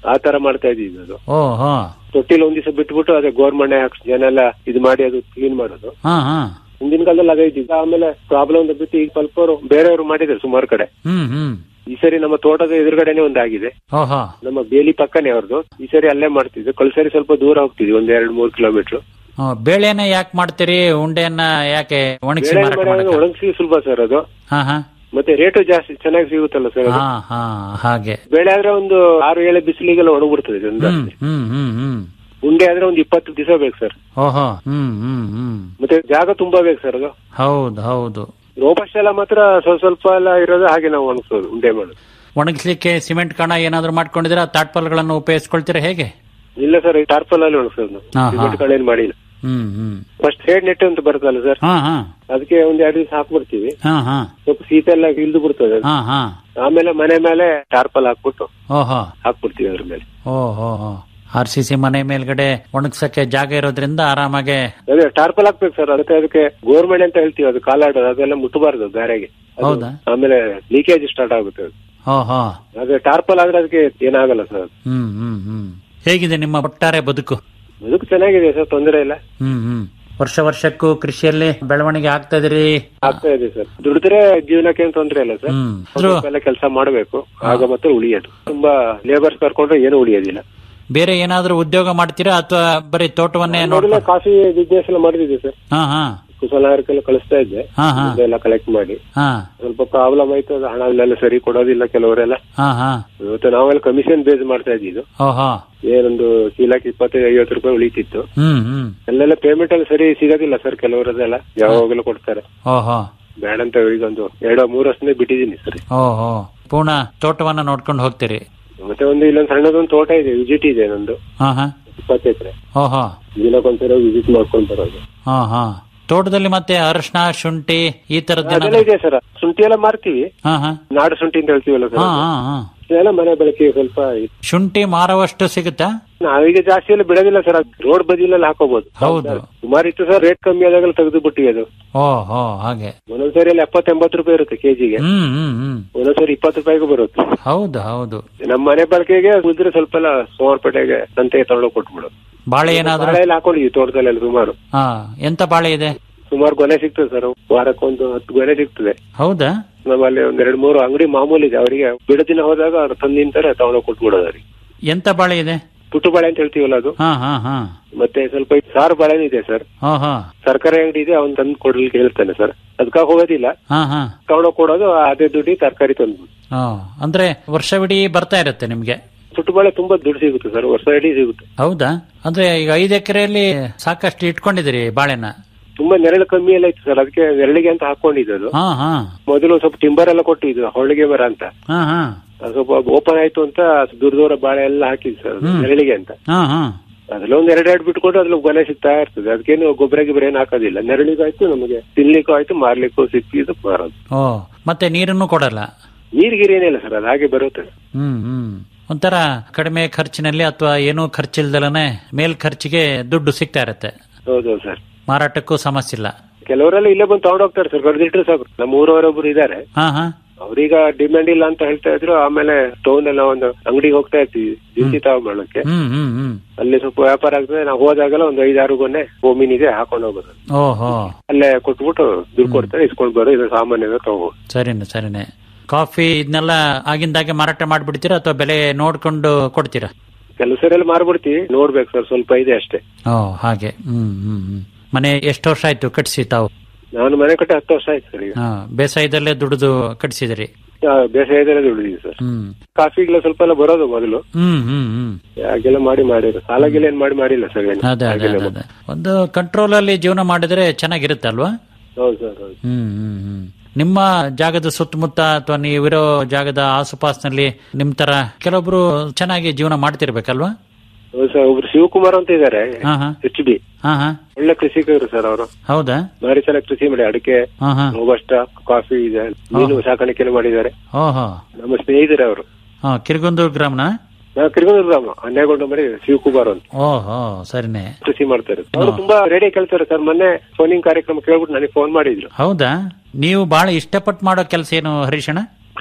ಆ ತರ ಮಾಡ್ತಾ ಇದೀವಿ ಅದು ಓ ಹಾ ತೊಟ್ಟಿಲ್ ಒಂದ್ ದಿವಸ ಬಿಟ್ಬಿಟ್ಟು ಅದೇ ಗೋರ್ಮಣ್ಣೆ ಹಾಕ್ಸ್ ಜನ ಎಲ್ಲ ಇದು ಮಾಡಿ ಅದು ಕ್ಲೀನ್ ಮಾಡೋದು ಹಾ ಹಾ ಹಿಂದಿನ ಕಾಲದಲ್ಲಿ ಅದೇ ಇದ್ದಿದ್ದು ಆಮೇಲೆ ಪ್ರಾಬ್ಲಮ್ ಬಿಟ್ಟು ಈಗ ಸ್ವಲ್ಪ ಅವ್ರು ಬೇರೆಯವರು ಮಾಡಿದ್ದಾರೆ ಸುಮಾರು ಕಡೆ ಹ್ಮ್ ಹ್ಮ್ ಈ ಸರಿ ನಮ್ಮ ತೋಟದ ಎದುರುಗಡೆನೆ ಒಂದಾಗಿದೆ ಓಹೋ ನಮ್ಮ ಬೇಲಿ ಪಕ್ಕನೇ ಅವ್ರದ್ದು ಈ ಸರಿ ಅಲ್ಲೇ ಮಾಡ್ತಿದ್ವಿ ಕಳ್ಸರಿ ಸ್ವಲ್ಪ ದೂರ ಹೋಗ್ತಿದ್ವಿ ಒಂದ್ ಎರಡ್ ಮೂರ್ ಕಿಲೋಮೀಟರ್ ಆ, ಬೇಳೆನ ಯಾಕೆ ಮಾಡ್ತೀರಿ ಉಂಡೆಯನ್ನ ಯಾಕೆ ಒಣಗಿಸಿ ಬೇಳೆ ಮಾರಾಟ ಮರ ಮಾಡಕ್ಕೆ ಒಣಗಿಸಿ ಸುಲಭ ಸರ್ ಅದು ಹಾ ಹಾ ಮತ್ತೆ ರೇಟು ಜಾಸ್ತಿ ಚೆನ್ನಾಗಿ ಸಿಗುತ್ತಲ್ಲ ಸರ್ ಅದು ಹಾ ಹಾ ಹಾಗೆ ಬೇಳೆ ಆದ್ರೆ ಒಂದು ಆರು ಏಳು ಬಿಸಿಲಿಗೆಲ್ಲ ಒಣಗ್ಬಿಡ್ತದೆ ಇದು ಒಂದು. ಹ್ಮ್ ಹ್ಮ್ ಹ್ಮ್ ಹ್ಮ್ ಉಂಡೆ ಆದ್ರೆ ಒಂದು ಇಪ್ಪತ್ತು ದಿವಸ ಬೇಕು ಸರ್ ಓಹೋ ಹ್ಮ್ ಹ್ಮ್ ಹ್ಮ್ ಮತ್ತೆ ಜಾಗ ತುಂಬಾ ಬೇಕು ಸರ್ ಅದು ಹೌದು ಹೌದು ರೋಬಸ್ಟ್ ಎಲ್ಲ ಮಾತ್ರ ಸ್ವಲ್ಪ ಸ್ವಲ್ಪ ಎಲ್ಲ ಇರೋದು ಹಾಗೆ ನಾವು ಒಣಗಿಸೋದು ಉಂಡೆ ಮಾಡೋದು ಒಣಗಿಸ್ಲಿಕ್ಕೆ ಸಿಮೆಂಟ್ ಕಣ ಏನಾದ್ರು ಮಾಡ್ಕೊಂಡಿದ್ದೀರಾ ತಾಟ್ಪಲ್ಗಳನ್ನು ಉಪಯೋಗಿಸ್ಕೊಳ್ತೀರಾ ಹೇಗೆ ಇಲ್ಲ ಸರ್ ಟಾರ್ಪಲ್ ಅಲ್ಲಿ ಒಣಗಿಸೋದು ನಾವು ಹಾ, ಹಾ. ಸಿಮೆಂಟ್ ಕಳೆಯಲ್ಲಿ ಮಾಡಿಲ್ಲ ಹ್ಮ್ ಹ್ಮ್ ಫಸ್ಟ್ ಹೇಡ್ ನೆಟ್ ಅಂತ ಬರುತ್ತಲ್ಲ ಸರ್ ಹಾ ಹಾ ಅದಕ್ಕೆ ಒಂದ್ ಎರಡು ದಿವಸ ಹಾಕ್ಬಿಡ್ತೀವಿ ಹಾ ಹಾ ಸ್ವಲ್ಪ ಶೀತ ಎಲ್ಲ ಇಲ್ದು ಬಿಡ್ತದೆ ಅದು. ಹಾ ಹಾ ಆಮೇಲೆ ಮನೆ ಮೇಲೆ ಟಾರ್ಪಲ್ ಹಾಕ್ಬಿಟ್ಟು ಓಹೋ ಹಾಕ್ಬಿಡ್ತೀವಿ ಅದ್ರ ಮೇಲೆ ಓ ಹೋ ಹೋ ಆರ್ ಸಿ ಸಿ ಮನೆ ಮೇಲ್ಗಡೆ ಒಣಗ್ಸಕ್ಕೆ ಜಾಗ ಇರೋದ್ರಿಂದ ಆರಾಮಾಗೆ ಅದೇ ಟಾರ್ಪಲ್ ಹಾಕ್ಬೇಕು ಸರ್ ಅದಕ್ಕೆ ಅದಕ್ಕೆ ಗೋರ್ಮೆಂಟ್ ಅಂತ ಹೇಳ್ತೀವಿ ಅದು ಕಾಲಾಡ ಅದೆಲ್ಲ ಮುಟ್ಟಬಾರ್ದು ಬೇರೆಗೆ ಅದು ಹೌದಾ? ಆಮೇಲೆ ಲೀಕೇಜ್ ಸ್ಟಾರ್ಟ್ ಆಗುತ್ತೆ ಅದು ಹೋ ಹೋ ಅದೇ ಟಾರ್ಪಲ್ ಆದ್ರೆ ಅದಕ್ಕೆ ಏನಾಗಲ್ಲ ಸರ್ ಹ್ಮ್ ಹ್ಮ್ ಹ್ಮ್ ಹೇಗಿದೆ ನಿಮ್ಮ ಒಟ್ಟಾರೆ ಬದುಕು ಅದಕ್ಕೆ ಚೆನ್ನಾಗಿದೆ ಸರ್ ತೊಂದರೆ ಇಲ್ಲ ಹ್ಮ್ ಹ್ಮ್ ವರ್ಷ ವರ್ಷಕ್ಕೂ ಕೃಷಿಯಲ್ಲಿ ಬೆಳವಣಿಗೆ ಆಗ್ತಾ ಇದೀರಿ ಆಗ್ತಾ ಇದೆ ಸರ್ ದುಡಿದ್ರೆ ಜೀವನಕ್ಕೆ ಏನ್ ತೊಂದರೆ ಇಲ್ಲ ಸರ್ ಹ್ಮ್ ಆದ್ರೂ ಎಲ್ಲ ಕೆಲಸ ಮಾಡಬೇಕು ಆಗ ಮಾತ್ರ ಉಳಿಯೋದು ತುಂಬಾ ಲೇಬರ್ಸ್ ಕರ್ಕೊಂಡ್ರೆ ಏನು ಉಳಿಯೋದಿಲ್ಲ ಬೇರೆ ಏನಾದ್ರೂ ಉದ್ಯೋಗ ಮಾಡ್ತೀರಾ ಅಥವಾ ಬರೀ ತೋಟವನ್ನೇ ಮೊದಲೇ ನೋಡ್ಕೊಂಡು ಕಾಫಿ ಬಿಸ್ನೆಸ್ ಎಲ್ಲ ಮಾಡಿದ್ವಿ ಸರ್ ಹಾ ಹಾ ಕುಶಲಕರ್ಕೆಲ್ಲ ಕಳಿಸ್ತಾ ಇದ್ದೆ ಹಾ ಹಾ ಎಲ್ಲ ಕಲೆಕ್ಟ್ ಮಾಡಿ ಹಾ ಸ್ವಲ್ಪ ಪ್ರಾಬ್ಲಮ್ ಆಯ್ತು ಅದು ಹಣ ಇಲ್ಲೆಲ್ಲ ಸರಿ ಕೊಡೋದಿಲ್ಲ ಕೆಲವರೆಲ್ಲ ಹಾ ಹಾ ಇವತ್ತು ನಾವೆಲ್ಲ ಕಮಿಷನ್ ಬೇಸ್ ಮಾಡ್ತಾ ಇದ್ದಿದ್ದು ಓಹೋ ಏನೊಂದು ಚೀಲಕ್ಕೆ ಇಪ್ಪತ್ತೈದು ಐವತ್ತು ರೂಪಾಯಿ ಉಳಿತಿತ್ತು ಹ್ಮ್ ಹ್ಮ್ ಅಲ್ಲೆಲ್ಲ ಪೇಮೆಂಟ್ ಎಲ್ಲ ಸರಿ ಸಿಗೋದಿಲ್ಲ ಸರ್ ಕೆಲವರದೆಲ್ಲ ಯಾವಾಗಲೂ ಕೊಡ್ತಾರೆ ಓಹೋ ಬೇಡ ಅಂತ ಈಗ ಒಂದು ಎರಡು ಮೂರು ವರ್ಷದಿಂದ ಬಿಟ್ಟಿದ್ದೀನಿ ಸರ್ ಓಹೋ ಪೂರ್ಣ ತೋಟವನ್ನ ನೋಡ್ಕೊಂಡು ಹೋಗ್ತೀರಿ ಮತ್ತೆ ಒಂದು ಇಲ್ಲೊಂದು ಸಣ್ಣದೊಂದು ತೋಟ ಇದೆ ವಿಸಿಟ್ ಇದೆ ನಂದು ಹಾ ಹಾ ಇಪ್ಪತ್ತು ಎಕರೆ ಓಹೋ ದಿನಕ್ಕೊಂದ್ಸಲ ವಿಸಿಟ್ ಮಾಡ್ಕೊಂಡು ಬರೋದು ಹಾ ಹಾ ತೋಟದಲ್ಲಿ ಮತ್ತೆ ಅರಶಿನ ಶುಂಠಿ ಈ ಅದೆಲ್ಲ ತರದ್ದೇನಾದ್ರು ಇದೆ ಸರ್ ಶುಂಠಿ ಎಲ್ಲ ಮಾರ್ತೀವಿ ಹಾ ಹಾ ನಾಡು ಶುಂಠಿ ಅಂತ ಹೇಳ್ತೀವಲ್ಲ ಹಾ ಸರ್ ಹಾ ಹಾ ಇದೆಲ್ಲ ಮನೆ ಬಳಕೆ ಸ್ವಲ್ಪ ಇದೆ. ಶುಂಠಿ ಮಾರುವಷ್ಟು ಸಿಗುತ್ತಾ ನಾವೀಗ ಜಾಸ್ತಿ ಎಲ್ಲ ಬಿಡೋದಿಲ್ಲ ಸರ್ ರೋಡ್ ಬದಿಲೆಲ್ಲ ಹಾಕೋಬಹುದು ಹೌದು ಸುಮಾರು ಇತ್ತು ಸರ್ ರೇಟ್ ಕಮ್ಮಿ ಆದಾಗಲ್ಲ ತೆಗೆದು ಬಿಟ್ಟಿವಿ ಅದು ಓ ಹೋ ಹಾಗೆ ಒಂದೊಂದ್ಸರಿ ಎಲ್ಲ ಎಪ್ಪತ್ತು ಎಂಬತ್ತು ರೂಪಾಯಿ ಇರುತ್ತೆ ಕೆಜಿಗೆ ಹ್ಮ್ ಹ್ಮ್ ಹ್ಮ್ ಒಂದೊಂದ್ಸರಿ ಇಪ್ಪತ್ತು ರೂಪಾಯಿಗೂ ಬರುತ್ತೆ ಹೌದು ಹೌದು ನಮ್ಮ ಮನೆ ಬಳಕೆಗೆ ಉಳಿದ್ರೆ ಸ್ವಲ್ಪ ಎಲ್ಲ ಸೋಮವಾರಪೇಟೆಗೆ ಸಂತೆಗೆ ತಗೊಂಡೋಗಿ ಕೊಟ್ಬಿಡೋದು ಬಾಳೆ ಏನಾದ್ರು ಬಾಳೆ ಎಲ್ಲ ಹಾಕೊಂಡಿದ್ವಿ ತೋಟದಲ್ಲೆಲ್ಲ ಸುಮಾರು ಹಾ ಎಂತ ಬಾಳೆ ಇದೆ ಸುಮಾರು ಗೊನೆ ಸಿಗ್ತದೆ ಸರ್ ವಾರಕ್ಕೊಂದು ಹತ್ತು ಗೊನೆ ಸಿಗ್ತದೆ ಹೌದಾ ನಮ್ಮಲ್ಲಿ ಒಂದ್ ಎರಡ್ ಮೂರು ಅಂಗಡಿ ಮಾಮೂಲಿ ಇದೆ ಅವರಿಗೆ ಬಿಡದಿನ ಹೋದಾಗ ಅವ್ರು ತಂದು ನಿಂತಾರೆ ತಗೊಂಡೋಗಿ ಕೊಟ್ಬಿಡೋದು ಅವ್ರಿಗೆ ಎಂತ ಬಾಳೆ ಇದೆ ಪುಟ್ಟು ಬಾಳೆ ಅಂತ ಹೇಳ್ತೀವಲ್ಲ ಅದು ಹಾ ಹಾ ಹಾ ಮತ್ತೆ ಸ್ವಲ್ಪ ಸಾರು ಬಾಳೆನೂ ಇದೆ ಸರ್ ಹಾ ಹಾ ಸರ್ಕಾರಿ ಅಂಗಡಿ ಇದೆ ಅವ್ನು ತಂದು ಕೊಡ್ಲಿಕ್ಕೆ ಹೇಳ್ತಾನೆ ಸರ್ ಅದಕ್ಕಾಗ ಹೋಗೋದಿಲ್ಲ ಹಾ ಹಾ ತಗೊಂಡೋಗಿ ಕೊಡೋದು ಅದೇ ದುಡ್ಡಿ ತರಕಾರಿ ತಂದು ಹಾ ಅಂದ್ರೆ ವರ್ಷವಿಡೀ ಬರ್ತಾ ಇರುತ್ತೆ ನಿಮ್ಗೆ ಪುಟ್ಟು ಬಾಳೆ ತುಂಬಾ ದುಡ್ಡು ಸಿಗುತ್ತೆ ಸರ್ ವರ್ಷ ಇಡೀ ಸಿಗುತ್ತೆ ಹೌದಾ ಅಂದ್ರೆ ಈಗ ಐದು ಎಕರೆಯಲ್ಲಿ ಸಾಕಷ್ಟು ಇಟ್ಕೊಂಡಿದ್ದೀರಿ ಬಾಳೆನ ತುಂಬಾ ನೆರಳು ಕಮ್ಮಿ ಎಲ್ಲ ಇತ್ತು ಸರ್ ಅದಕ್ಕೆ ನೆರಳಿಗೆ ಅಂತ ಹಾಕೊಂಡಿದ್ದು ಅದು ಹಾ ಹಾ ಮೊದಲು ಸ್ವಲ್ಪ ಟಿಂಬರ್ ಎಲ್ಲ ಕೊಟ್ಟಿದ್ದು ಹೊಳಿಗೆ ಮರ ಅಂತ ಹಾ ಹಾ ಅದು ಸ್ವಲ್ಪ ಓಪನ್ ಆಯ್ತು ಅಂತ ದೂರ ದೂರ ಬಾಳೆ ಎಲ್ಲ ಹಾಕಿದ್ ಸರ್ ಅದು ಹ್ಮ್. ನೆರಳಿಗೆ ಅಂತ ಹಾ ಹಾ ಅದ್ರಲ್ಲಿ ಒಂದ್ ಎರಡೆರಡು ಬಿಟ್ಕೊಂಡು ಅದ್ರಲ್ಲಿ ಗೊನೆ ಸಿಗ್ತಾ ಇರ್ತದೆ ಅದಕ್ಕೇನು ಗೊಬ್ಬರ ಗಿಬ್ಬರ ಏನು ಹಾಕೋದಿಲ್ಲ ನೆರಳಿಗೂ ಆಯ್ತು ನಮಗೆ ತಿನ್ಲಿಕ್ಕೂ ಆಯ್ತು ಮಾರ್ಲಿಕ್ಕೂ ಸಿಕ್ಕಿದ್ದು ಮಾರೋದು ಓ ಮತ್ತೆ ನೀರನ್ನು ಕೊಡಲ್ಲ ನೀರ್ ಗೀರ್ ಏನಿಲ್ಲ ಸರ್ ಅದು ಹಾಗೆ ಬರುತ್ತೆ ಹ್ಮ್ ಹ್ಮ್ ಒಂಥರ ಕಡಿಮೆ ಖರ್ಚಿನಲ್ಲಿ ಅಥವಾ ಏನೂ ಖರ್ಚಿಲ್ದಲನೆ ಮೇಲ್ ಖರ್ಚಿಗೆ ದುಡ್ಡು ಸಿಗ್ತಾ ಇರತ್ತೆ ಹೌದು ಸರ್ ಮಾರಾಟಕ್ಕೂ ಸಮಸ್ಯೆ ಇಲ್ಲ ಕೆಲವರೆಲ್ಲ ಇಲ್ಲೇ ಬಂದು ತಗೊಂಡೋಗ್ತಾರೆ ಸರ್ ಕಡ್ದಿಟ್ರೆ ಸಾಕು ನಮ್ಮ ಊರವರೊಬ್ರು ಇದ್ದಾರೆ ಹಾ ಹಾ ಅವ್ರೀಗ ಡಿಮ್ಯಾಂಡ್ ಇಲ್ಲ ಅಂತ ಹೇಳ್ತಾ ಇದ್ರು ಆಮೇಲೆ ಟೌನ್ ಎಲ್ಲ ಒಂದು ಅಂಗಡಿಗೆ ಹೋಗ್ತಾ ಇರ್ತೀವಿ ದಿನಸಿ ತಗೊಂಡ್ಬಳಕ್ಕೆ ಹ್ಮ್ ಹ್ಮ್ ಹ್ಮ್ ಅಲ್ಲಿ ಸ್ವಲ್ಪ ವ್ಯಾಪಾರ ಆಗ್ತದೆ ನಾವು ಹೋದಾಗೆಲ್ಲ ಒಂದು ಐದಾರು ಗೊನೆ ಹೋಮಿನ್ ಇದೆ ಹಾಕೊಂಡು ಹೋಗೋದು ಓಹೋ ಅಲ್ಲೇ ಕೊಟ್ಬಿಟ್ಟು ದುಡ್ಡು ಕೊಡ್ತಾರೆ ಇಸ್ಕೊಂಡ್ ಬರೋ ಇದು ಸಾಮಾನ್ಯ ತಗೋಬೋದು ಸರಿನೆ ಸರಿನೆ ಕಾಫಿ ಇದನ್ನೆಲ್ಲ ಆಗಿಂದಾಗೆ ಮಾರಾಟ ಮಾಡ್ಬಿಡ್ತೀರಾ ಅಥವಾ ಬೆಲೆ ನೋಡ್ಕೊಂಡು ಕೊಡ್ತೀರಾ ಕೆಲವು ಸರಿ ಎಲ್ಲ ಮಾರ್ಬಿಡ್ತೀವಿ ನೋಡ್ಬೇಕು ಸರ್ ಸ್ವಲ್ಪ ಇದೆ ಅಷ್ಟೇ ಓ ಹಾಗೆ ಹ್ಮ್ ಹ್ಮ್ ಹ್ಮ್ ಮನೆ ಎಷ್ಟು ವರ್ಷ ಆಯ್ತು ಕಟ್ಸಿ ತಾವು ನಾನು ಮನೆ ಕಟ್ಟಿ ಹತ್ತು ವರ್ಷ ಆಯ್ತು ಸರ್ ಈಗ ಹಾ ಬೇಸಾಯದಲ್ಲೇ ದುಡಿದು ಕಟ್ಸಿದಿರಿ ಆ, ಬೇಸಾಯದಲ್ಲೇ ದುಡಿದೀವಿ ಸರ್ ಹ್ಮ್ ಕಾಫಿಗೆಲ್ಲ ಸ್ವಲ್ಪ ಎಲ್ಲ ಬರೋದು ಮೊದಲು ಹ್ಮ್ ಹ್ಮ್ ಹ್ಮ್ ಹಾಗೆಲ್ಲ ಮಾಡಿ ಮಾಡಿದ್ರು ಸಾಲಾಗೆಲ್ಲ ಏನ್ ಮಾಡಿ ಮಾಡಿಲ್ಲ ಸರ್ ಏನು ಅದೇ ಅದೇ ಹಾಗೆಲ್ಲ ಅದೇ ಅದೇ ಒಂದು ಕಂಟ್ರೋಲ್ ಅಲ್ಲಿ ಜೀವನ ಮಾಡಿದ್ರೆ ಚೆನ್ನಾಗಿರುತ್ತೆ ಅಲ್ವಾ ಹೌದು ಸರ್ ಹೌದು ಹ್ಮ್ ಹ್ಮ್ ಹ್ಮ್ ನಿಮ್ಮ ಜಾಗದ ಸುತ್ತಮುತ್ತ ಅಥವಾ ನೀವಿರೋ ಜಾಗದ ಆಸುಪಾಸಿನಲ್ಲಿ ನಿಮ್ ತರ ಕೆಲವೊಬ್ರು ಚೆನ್ನಾಗಿ ಜೀವನ ಮಾಡ್ತಿರ್ಬೇಕಲ್ವಾ ಹೌದು ಸರ್ ಒಬ್ರು ಶಿವಕುಮಾರ್ ಅಂತ ಇದ್ದಾರೆ ಹಾ ಹಾ ಎಚ್ ಬಿ ಹಾ ಹಾ ಒಳ್ಳೆ ಕೃಷಿಕರು ಸರ್ ಅವರು ಹೌದಾ ಭಾರಿ ಚೆನ್ನಾಗಿ ಕೃಷಿ ಮಾಡಿ ಅಡಿಕೆ ಹಾ ಹಾ ರೋಬಸ್ಟ ಕಾಫಿ ಇದೆ ಮೀನು ಸಾಕಾಣಿಕೆ ಮಾಡಿದ್ದಾರೆ ಓಹೋ ನಮ್ಮ ಸ್ನೇಹಿತರೆ ಅವರು ಹಾ ಕಿರ್ಗುಂದೂರು ಗ್ರಾಮನ ನಾವು ಕಿರುಗೂರು ಗ್ರಾಮ ಹನ್ನೆಗೊಂಡು ಮರಿ ಶಿವಕುಮಾರ್ ಅಂತ ಓಹೋ ಸರಿನೆ ಕೃಷಿ ಮಾಡ್ತಾರೆ ಅವರು ತುಂಬಾ ರೇಡಿಯೋ ಕೇಳ್ತಾರೆ ಸರ್ ಮೊನ್ನೆ ಫೋನಿಂಗ್ ಕಾರ್ಯಕ್ರಮ ಕೇಳ್ಬಿಟ್ಟು ನನಗೆ ಫೋನ್ ಮಾಡಿದ್ರು ಹೌದಾ ನೀವು ಬಹಳ ಇಷ್ಟಪಟ್ಟು ಮಾಡೋ ಕೆಲಸ ಏನು ಹರೀಶಣ್ಣ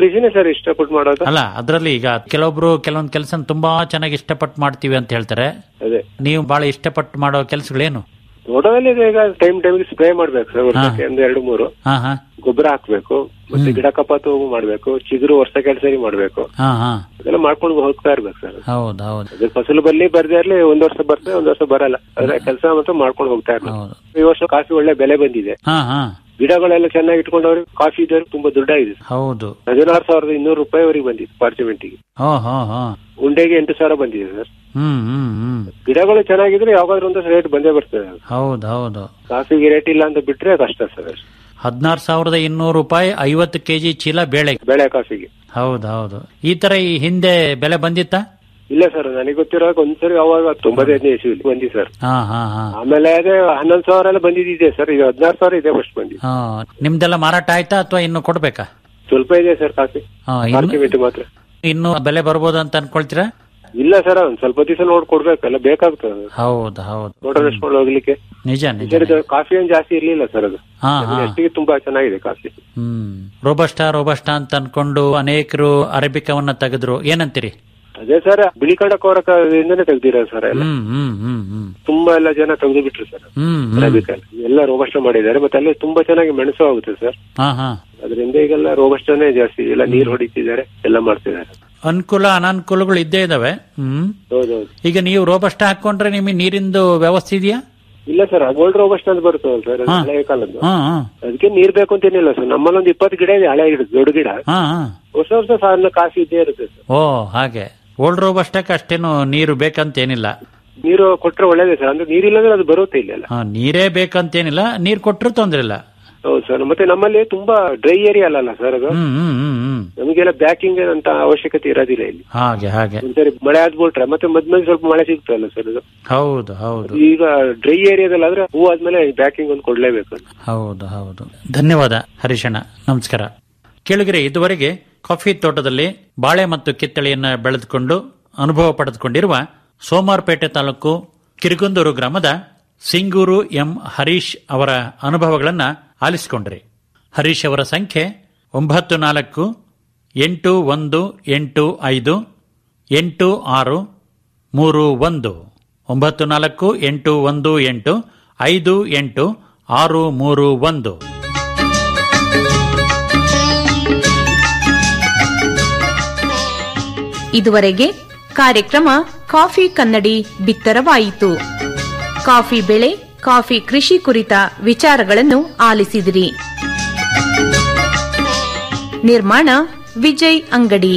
ಕೃಷಿನೇ ಸರ್ ಇಷ್ಟಪಟ್ಟು ಮಾಡೋದು ಅಲ್ಲ ಅದರಲ್ಲಿ ಈಗ ಕೆಲವೊಬ್ರು ಕೆಲವೊಂದು ಕೆಲಸ ತುಂಬಾ ಚೆನ್ನಾಗಿ ಇಷ್ಟಪಟ್ಟು ಮಾಡ್ತೀವಿ ಅಂತ ಹೇಳ್ತಾರೆ ಅದೇ ನೀವು ಬಹಳ ಇಷ್ಟಪಟ್ಟು ಮಾಡೋ ಕೆಲಸಗಳೇನು ತೋಟದಲ್ಲಿ ಇದೆ ಈಗ ಟೈಮ್ ಟೈಮ್ಗೆ ಸ್ಪ್ರೇ ಮಾಡ್ಬೇಕು ಸರ್ ವರ್ಷಕ್ಕೆ ಒಂದ್ ಎರಡು ಮೂರು ಹಾ ಹಾ ಗೊಬ್ಬರ ಹಾಕ್ಬೇಕು ಮತ್ತೆ ಗಿಡ ಕಪಾತು ಮಾಡ್ಬೇಕು ಚಿಗುರು ವರ್ಷಕ್ಕೆ ಸರಿ ಮಾಡ್ಬೇಕು ಹಾ ಹಾ ಅದೆಲ್ಲ ಮಾಡ್ಕೊಂಡು ಹೋಗ್ತಾ ಇರ್ಬೇಕು ಸರ್ ಹೌದು ಹೌದು ಅದ್ರ ಫಸಲು ಬರ್ಲಿ ಬರ್ದೇ ಇರ್ಲಿ ಒಂದ್ ವರ್ಷ ಬರ್ತದೆ ಒಂದ್ ವರ್ಷ ಬರಲ್ಲ ಅದ್ರ ಕೆಲಸ ಮಾತ್ರ ಮಾಡ್ಕೊಂಡು ಹೋಗ್ತಾ ಇರ್ಬೇಕು ಹೌದು ಈ ವರ್ಷ ಕಾಫಿ ಒಳ್ಳೆ ಬೆಲೆ ಬಂದಿದೆ ಹಾ ಹಾ ಗಿಡಗಳೆಲ್ಲ ಚೆನ್ನಾಗಿ ಇಟ್ಕೊಂಡವ್ರಿಗೆ ಕಾಫಿ ಇದ್ದವ್ರಿಗೆ ತುಂಬಾ ದುಡ್ಡಾಗಿದೆ ಹೌದು ಹದಿನಾರು ಸಾವಿರದ ಇನ್ನೂರು ರೂಪಾಯಿವರೆಗೆ ಬಂದಿದೆ ಪಾರ್ಚಮೆಂಟಿಗೆ ಹೋ ಹೋ ಹೋ ಉಂಡೆಗೆ ಎಂಟು ಸಾವಿರ ಬಂದಿದೆ ಸರ್ ಹ್ಮ್ ಹ್ಮ್ ಹ್ಮ್ ಗಿಡಗಳು ಚೆನ್ನಾಗಿದ್ರೆ ಯಾವಾಗಾದ್ರೂ ಒಂದು ರೇಟ್ ಬಂದೇ ಬರ್ತದೆ ಹೌದು ಹೌದು ಕಾಫಿಗೆ ರೇಟ್ ಇಲ್ಲ ಅಂತ ಬಿಟ್ರೆ ಕಷ್ಟ ಸರ್ ಹದಿನಾರು ಸಾವಿರದ ಇನ್ನೂರು ರೂಪಾಯಿ ಐವತ್ತು ಕೆಜಿ ಚೀಲ ಬೇಳೆ ಬೆಳೆ ಕಾಫಿಗೆ ಹೌದು ಹೌದು ಈ ತರ ಈ ಹಿಂದೆ ಬೆಲೆ ಬಂದಿತ್ತಾ ಇಲ್ಲ ಸರ್ ನನಗೆ ಗೊತ್ತಿರುವಾಗ ಒಂದ್ಸರಿ ಅವಾಗ ತೊಂಬತ್ತೈದನೇ ಇಸ್ವಿಲಿ ಬಂದಿ ಸರ್ ಹಾ ಹಾ ಹಾ ಆಮೇಲೆ ಅದೇ ಹನ್ನೊಂದು ಸಾವಿರ ಎಲ್ಲ ಬಂದಿದ್ದಿದೆ ಸರ್ ಈಗ ಹದಿನಾರು ಸಾವಿರ ಇದೆ ಫಸ್ಟ್ ಬಂದಿದೆ ಹಾ ನಿಮ್ದೆಲ್ಲ ಮಾರಾಟ ಆಯ್ತಾ ಅಥವಾ ಇನ್ನು ಕೊಡ್ಬೇಕಾ ಸ್ವಲ್ಪ ಇದೆ ಸರ್ ಕಾಫಿ ಹಾ, ಇನ್ನು- ಮಾರ್ಕೆಟ್ ಮಾತ್ರ ಇನ್ನು ಬೆಲೆ ಬರ್ಬೋದು ಅಂತ ಅನ್ಕೊಳ್ತೀರಾ ಇಲ್ಲ ಸರ್ ಒಂದ್ ಸ್ವಲ್ಪ ದಿವಸ ನೋಡ್ ಕೊಡ್ಬೇಕಲ್ಲ ಬೇಕಾಗ್ತದೆ ಹೌದು ಹೌದು ತೋಟ ನಡೆಸ್ಕೊಂಡು ಹೋಗ್ಲಿಕ್ಕೆ ನಿಜ ನಿಜ ಇದರದ್ದು ಕಾಫಿ ಏನ್ ಜಾಸ್ತಿ ಇರ್ಲಿಲ್ಲ ಸರ್ ಅದು ಹಾ ಹಾ ಅಷ್ಟಿಗೆ ತುಂಬಾ ಚೆನ್ನಾಗಿದೆ ಕಾಫಿ ಹ್ಮ್ ರೋಬಸ್ಟಾ ರೋಬಸ್ಟಾ ಅಂತ ಅನ್ಕೊಂಡು ಅನೇಕರು ಅರೇಬಿಕವನ್ನ ತೆಗೆದ್ರು ಏನಂತೀರಿ ಅದೇ ಸರ್ ಬಿಳಿ ಕಡಕೋರಕದಿಂದನೇ ತೆಗ್ದಿರೋದು ಸರ್ ಎಲ್ಲ ಹ್ಮ್ ಹ್ಮ್ ಹ್ಮ್ ಹ್ಮ್ ತುಂಬಾ ಎಲ್ಲ ಜನ ತೆಗೆದು ಬಿಟ್ರು ಸರ್ ಹ್ಮ್ ಹ್ಮ್ ಅರೇಬಿಕಲ್ ಎಲ್ಲ ರೋಬಸ್ಟ ಮಾಡಿದ್ದಾರೆ ಮತ್ತೆ ಅಲ್ಲಿ ತುಂಬಾ ಚೆನ್ನಾಗಿ ಮೆಣಸು ಆಗುತ್ತೆ ಸರ್ ಹಾ ಹಾ ಅದರಿಂದ ಈಗೆಲ್ಲ ರೋಬಸ್ಟನೇ ಜಾಸ್ತಿ ಎಲ್ಲ ನೀರ್ ಹೊಡಿತಿದ್ದಾರೆ ಎಲ್ಲ ಮಾಡ್ತಿದ್ದಾರೆ ಅನುಕೂಲ ಅನಾನುಕೂಲಗಳು ಇದ್ದೇ ಇದಾವೆ ಹ್ಮ್ ಹೌದೌದು ಈಗ ನೀವು ರೋಬಸ್ಟಾ ಹಾಕೊಂಡ್ರೆ ನಿಮಗೆ ನೀರಿಂದು ವ್ಯವಸ್ಥೆ ಇದೆಯಾ ಇಲ್ಲ ಸರ್ ಗೋಲ್ಡ್ ರೋಬಸ್ಟ್ ಅಂತ ಬರ್ತದಲ್ಲ ಸರ್ ಅದು ಹಾ. ಹಳೆಯ ಕಾಲದ್ದು ಹಾ ಹಾ ಅದಕ್ಕೆ ನೀರ್ ಬೇಕು ಅಂತ ಏನಿಲ್ಲ ಸರ್ ನಮ್ಮಲ್ಲಿ ಒಂದು ಇಪ್ಪತ್ತು ಗಿಡ ಇದೆ ಹಳೆ ಗಿಡ ದೊಡ್ಡ ಗಿಡ ಹಾ ಹಾ ಹೊಸ ವರ್ಷ ಸಾಲ ಕಾಫಿ ಇದ್ದೇ ಇರುತ್ತೆ ಸರ್ ಓ ಹಾಗೆ ಓಲ್ಡ್ ರೋಬಸ್ಟಕ್ಕೆ ಅಷ್ಟೇನು ನೀರು ಬೇಕಂತೇನಿಲ್ಲ ನೀರು ಕೊಟ್ರೆ ಒಳ್ಳೇದೇ ಸರ್ ಅಂದ್ರೆ ನೀರಿಲ್ಲ ಅಂದ್ರೆ ಅದು ಬರುತ್ತೆ ಇಲ್ಲೆಲ್ಲ ಹಾ ನೀರೇ ಬೇಕಂತೇನಿಲ್ಲ ನೀರ್ ಕೊಟ್ಟರು ತೊಂದ್ರೆ ಇಲ್ಲ ಹೌದು ಸರ್ ಮತ್ತೆ ನಮ್ಮಲ್ಲಿ ತುಂಬಾ ಡ್ರೈ ಏರಿಯಾ ಅಲ್ಲಲ್ಲ ಸರ್ ಅದು ಹ್ಮ್ ಹ್ಮ್ ಹ್ಮ್ ಹ್ಮ್ ನಮಗೆಲ್ಲ ಬ್ಯಾಕಿಂಗ್ ಅಂತ ಅವಶ್ಯಕತೆ ಇರೋದಿಲ್ಲ ಇಲ್ಲಿ ಹಾಗೆ ಹಾಗೆ ಒಂದ್ಸರಿ ಮಳೆ ಆದ್ಬಿಟ್ರೆ ಮತ್ತೆ ಮಧ್ಯ ಸ್ವಲ್ಪ ಮಳೆ ಸಿಗ್ತಲ್ಲ ಸರ್ ಅದು ಹೌದು ಹೌದು ಈಗ ಡ್ರೈ ಏರಿಯಾದಲ್ಲಿ ಆದ್ರೆ ಹೂ ಆದ್ಮೇಲೆ ಬ್ಯಾಕಿಂಗ್ ಒಂದು ಕೊಡ್ಲೇಬೇಕು ಹೌದು ಹೌದು ಧನ್ಯವಾದ ಹರೀಶಣ್ಣ ನಮಸ್ಕಾರ ಕೇಳಿದರೆ ಇದುವರೆಗೆ ಕಾಫಿ ತೋಟದಲ್ಲಿ ಬಾಳೆ ಮತ್ತು ಕಿತ್ತಳೆಯನ್ನ ಬೆಳೆದುಕೊಂಡು ಅನುಭವ ಪಡೆದುಕೊಂಡಿರುವ ಸೋಮಾರ್ಪೇಟೆ ತಾಲೂಕು ಕಿರುಗುಂದೂರು ಗ್ರಾಮದ ಸಿಂಗೂರು ಎಂ ಹರೀಶ್ ಅವರ ಅನುಭವಗಳನ್ನ ಆಲಿಸಿಕೊಂಡ್ರಿ ಹರೀಶ್ ಅವರ ಸಂಖ್ಯೆ ಒಂಬತ್ತು ನಾಲ್ಕು ಎಂಟು ಒಂದು ಎಂಟು ಐದು ಎಂಟು ಆರು ಮೂರು ಒಂದು ಒಂಬತ್ತು ನಾಲ್ಕು ಎಂಟು ಒಂದು ಎಂಟು ಐದು ಎಂಟು ಆರು ಮೂರು ಒಂದು ಇದುವರೆಗೆ ಕಾರ್ಯಕ್ರಮ ಕಾಫಿ ಕನ್ನಡಿ ಬಿತ್ತರವಾಯಿತು ಕಾಫಿ ಬೆಳೆ ಕಾಫಿ ಕೃಷಿ ಕುರಿತ ವಿಚಾರಗಳನ್ನು ಆಲಿಸಿದಿರಿ ನಿರ್ಮಾಣ ವಿಜಯ್ ಅಂಗಡಿ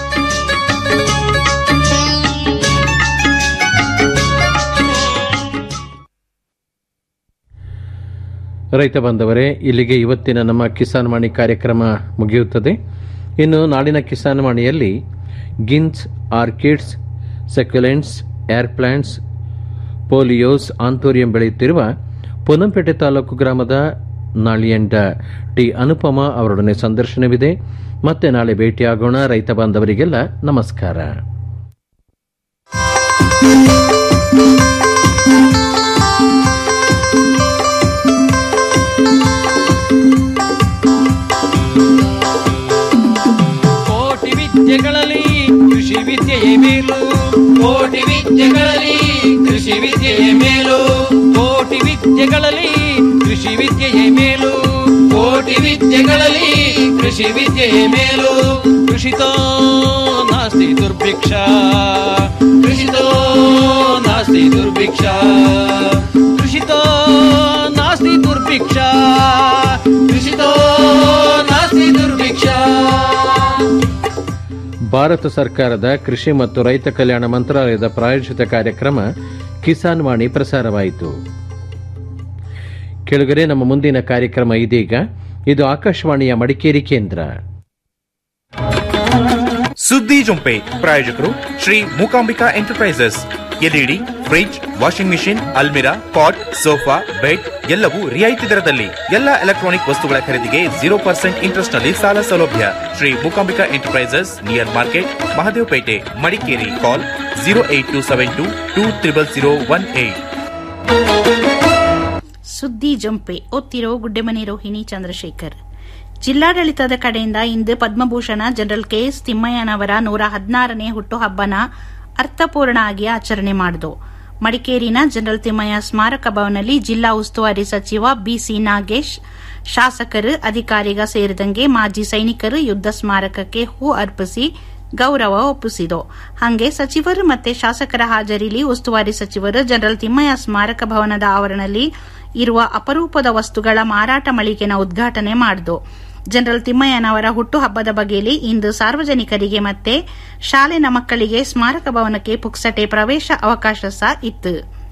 ರೈತ ಬಾಂಧವರೇ ಇಲ್ಲಿಗೆ ಇವತ್ತಿನ ನಮ್ಮ ಕಿಸಾನ್ ವಾಣಿ ಕಾರ್ಯಕ್ರಮ ಮುಗಿಯುತ್ತದೆ ಇನ್ನು ನಾಡಿನ ಕಿಸಾನ್ ವಾಣಿಯಲ್ಲಿ ಗಿನ್ಸ್ ಆರ್ಕಿಡ್ಸ್ ಸೆಕ್ಯುಲೆಂಟ್ಸ್ ಏರ್ ಪ್ಲಾಂಟ್ಸ್ ಪೋಲಿಯೋಸ್ ಆಂಥೋರಿಯಂ ಬೆಳೆಯುತ್ತಿರುವ ಪೊನ್ನಂಪೇಟೆ ತಾಲೂಕು ಗ್ರಾಮದ ನಾಳಿಯಂಡ ಟಿ ಅನುಪಮ ಅವರೊಡನೆ ಸಂದರ್ಶನವಿದೆ ಮತ್ತೆ ನಾಳೆ ಭೇಟಿಯಾಗೋಣ ರೈತ ಬಾಂಧವರಿಗೆಲ್ಲ ನಮಸ್ಕಾರ ಕೋಟಿ ವಿದ್ಯೆಗಳಲ್ಲಿ ಕೃಷಿ ವಿದ್ಯೆಯೇ ಮೇಲು ಕೋಟಿ ವಿದ್ಯೆಗಳಲ್ಲಿ ಕೃಷಿ ವಿದ್ಯೆಯೇ ಮೇಲು ಕೋಟಿ ವಿದ್ಯೆಗಳಲ್ಲಿ ಕೃಷಿ ವಿದ್ಯೆಯೇ ಮೇಲು ಕೋಟಿ ವಿದ್ಯೆಗಳಲ್ಲಿ ಕೃಷಿ ವಿದ್ಯೆಯೇ ಮೇಲು ಕೃಷಿತೋ ನಾಸ್ತಿ ದುರ್ಭಿಕ್ಷ ಕೃಷಿತೋ ನಾಸ್ತಿ ದುರ್ಭಿಕ್ಷ ಕೃಷಿತೋ ನಾಸ್ತಿ ದುರ್ಭಿಕ್ಷ ಕೃಷಿತೋ ನಾಸ್ತಿ ದುರ್ಭಿಕ್ಷ ಭಾರತ ಸರ್ಕಾರದ ಕೃಷಿ ಮತ್ತು ರೈತ ಕಲ್ಯಾಣ ಮಂತ್ರಾಲಯದ ಪ್ರಾಯೋಜಿತ ಕಾರ್ಯಕ್ರಮ ಕಿಸಾನ್ ವಾಣಿ ಪ್ರಸಾರವಾಯಿತು ಕೆಳಗರೆ ನಮ್ಮ ಮುಂದಿನ ಕಾರ್ಯಕ್ರಮ ಇದೀಗ ಇದು ಆಕಾಶವಾಣಿಯ ಮಡಿಕೇರಿ ಕೇಂದ್ರ ಸುದ್ದಿ ಜೊಂಪೆ ಪ್ರಾಯೋಜಕರು Shri Mookambika enterprises LED fridge washing machine almirah pot sofa bed ಎಲ್ಲವೂ ರಿಯಾಯಿತಿ ದರದಲ್ಲಿ ಎಲ್ಲ ಎಲೆಕ್ಟ್ರಾನಿಕ್ ವಸ್ತುಗಳ ಖರೀದಿಗೆ ಜೀರೋ ಪರ್ಸೆಂಟ್ ಇಂಟ್ರೆಸ್ಟ್ ನಲ್ಲಿ ಸಾಲ ಸೌಲಭ್ಯ Shri Mookambika enterprises near market Mahadevpet Madikeri call zero eight two seven two two triple zero one eight ಸುದ್ದಿ ಜಂಪೆ ಓದ್ತಿರೋ ಗುಡ್ಡೆಮನೆ ರೋಹಿಣಿ ಚಂದ್ರಶೇಖರ್ ಜಿಲ್ಲಾಡಳಿತದ ಕಡೆಯಿಂದ ಇಂದು ಪದ್ಮಭೂಷಣ ಜನರಲ್ ಕೆಎಸ್ ತಿಮ್ಮಯ್ಯನವರ ನೂರ ಹದಿನಾರನೇ ಹುಟ್ಟುಹಬ್ಬನ ಅರ್ಥಪೂರ್ಣ ಆಗಿ ಆಚರಣೆ ಮಾಡಿದು ಮಡಿಕೇರಿನ ಜನರಲ್ ತಿಮ್ಮಯ್ಯ ಸ್ಮಾರಕ ಭವನದಲ್ಲಿ ಜಿಲ್ಲಾ ಉಸ್ತುವಾರಿ ಸಚಿವ ಬಿಸಿ ನಾಗೇಶ್ ಶಾಸಕರು ಅಧಿಕಾರಿಗ ಸೇರಿದಂಗೆ ಮಾಜಿ ಸೈನಿಕರು ಯುದ್ಧ ಸ್ಮಾರಕಕ್ಕೆ ಹೂ ಅರ್ಪಿಸಿ ಗೌರವ ಒಪ್ಪಿಸಿತು ಹಂಗೆ ಸಚಿವರು ಮತ್ತೆ ಶಾಸಕರ ಹಾಜರಿಲಿ ಉಸ್ತುವಾರಿ ಸಚಿವರು ಜನರಲ್ ತಿಮ್ಮಯ್ಯ ಸ್ಮಾರಕ ಭವನದ ಆವರಣದಲ್ಲಿ ಇರುವ ಅಪರೂಪದ ವಸ್ತುಗಳ ಮಾರಾಟ ಮಳಿಗೆನ ಉದ್ಘಾಟನೆ ಮಾಡಿದು ಜನರಲ್ ತಿಮ್ಮಯ್ಯನವರ ಹುಟ್ಟುಹಬ್ಬದ ಬಗೆಯಲ್ಲಿ ಇಂದು ಸಾರ್ವಜನಿಕರಿಗೆ ಮತ್ತೆ ಶಾಲೆನ ಮಕ್ಕಳಿಗೆ ಸ್ಮಾರಕ ಭವನಕ್ಕೆ ಪುಕ್ಸಟೆ ಪ್ರವೇಶ ಅವಕಾಶ ಸಹ ಇತ್ತು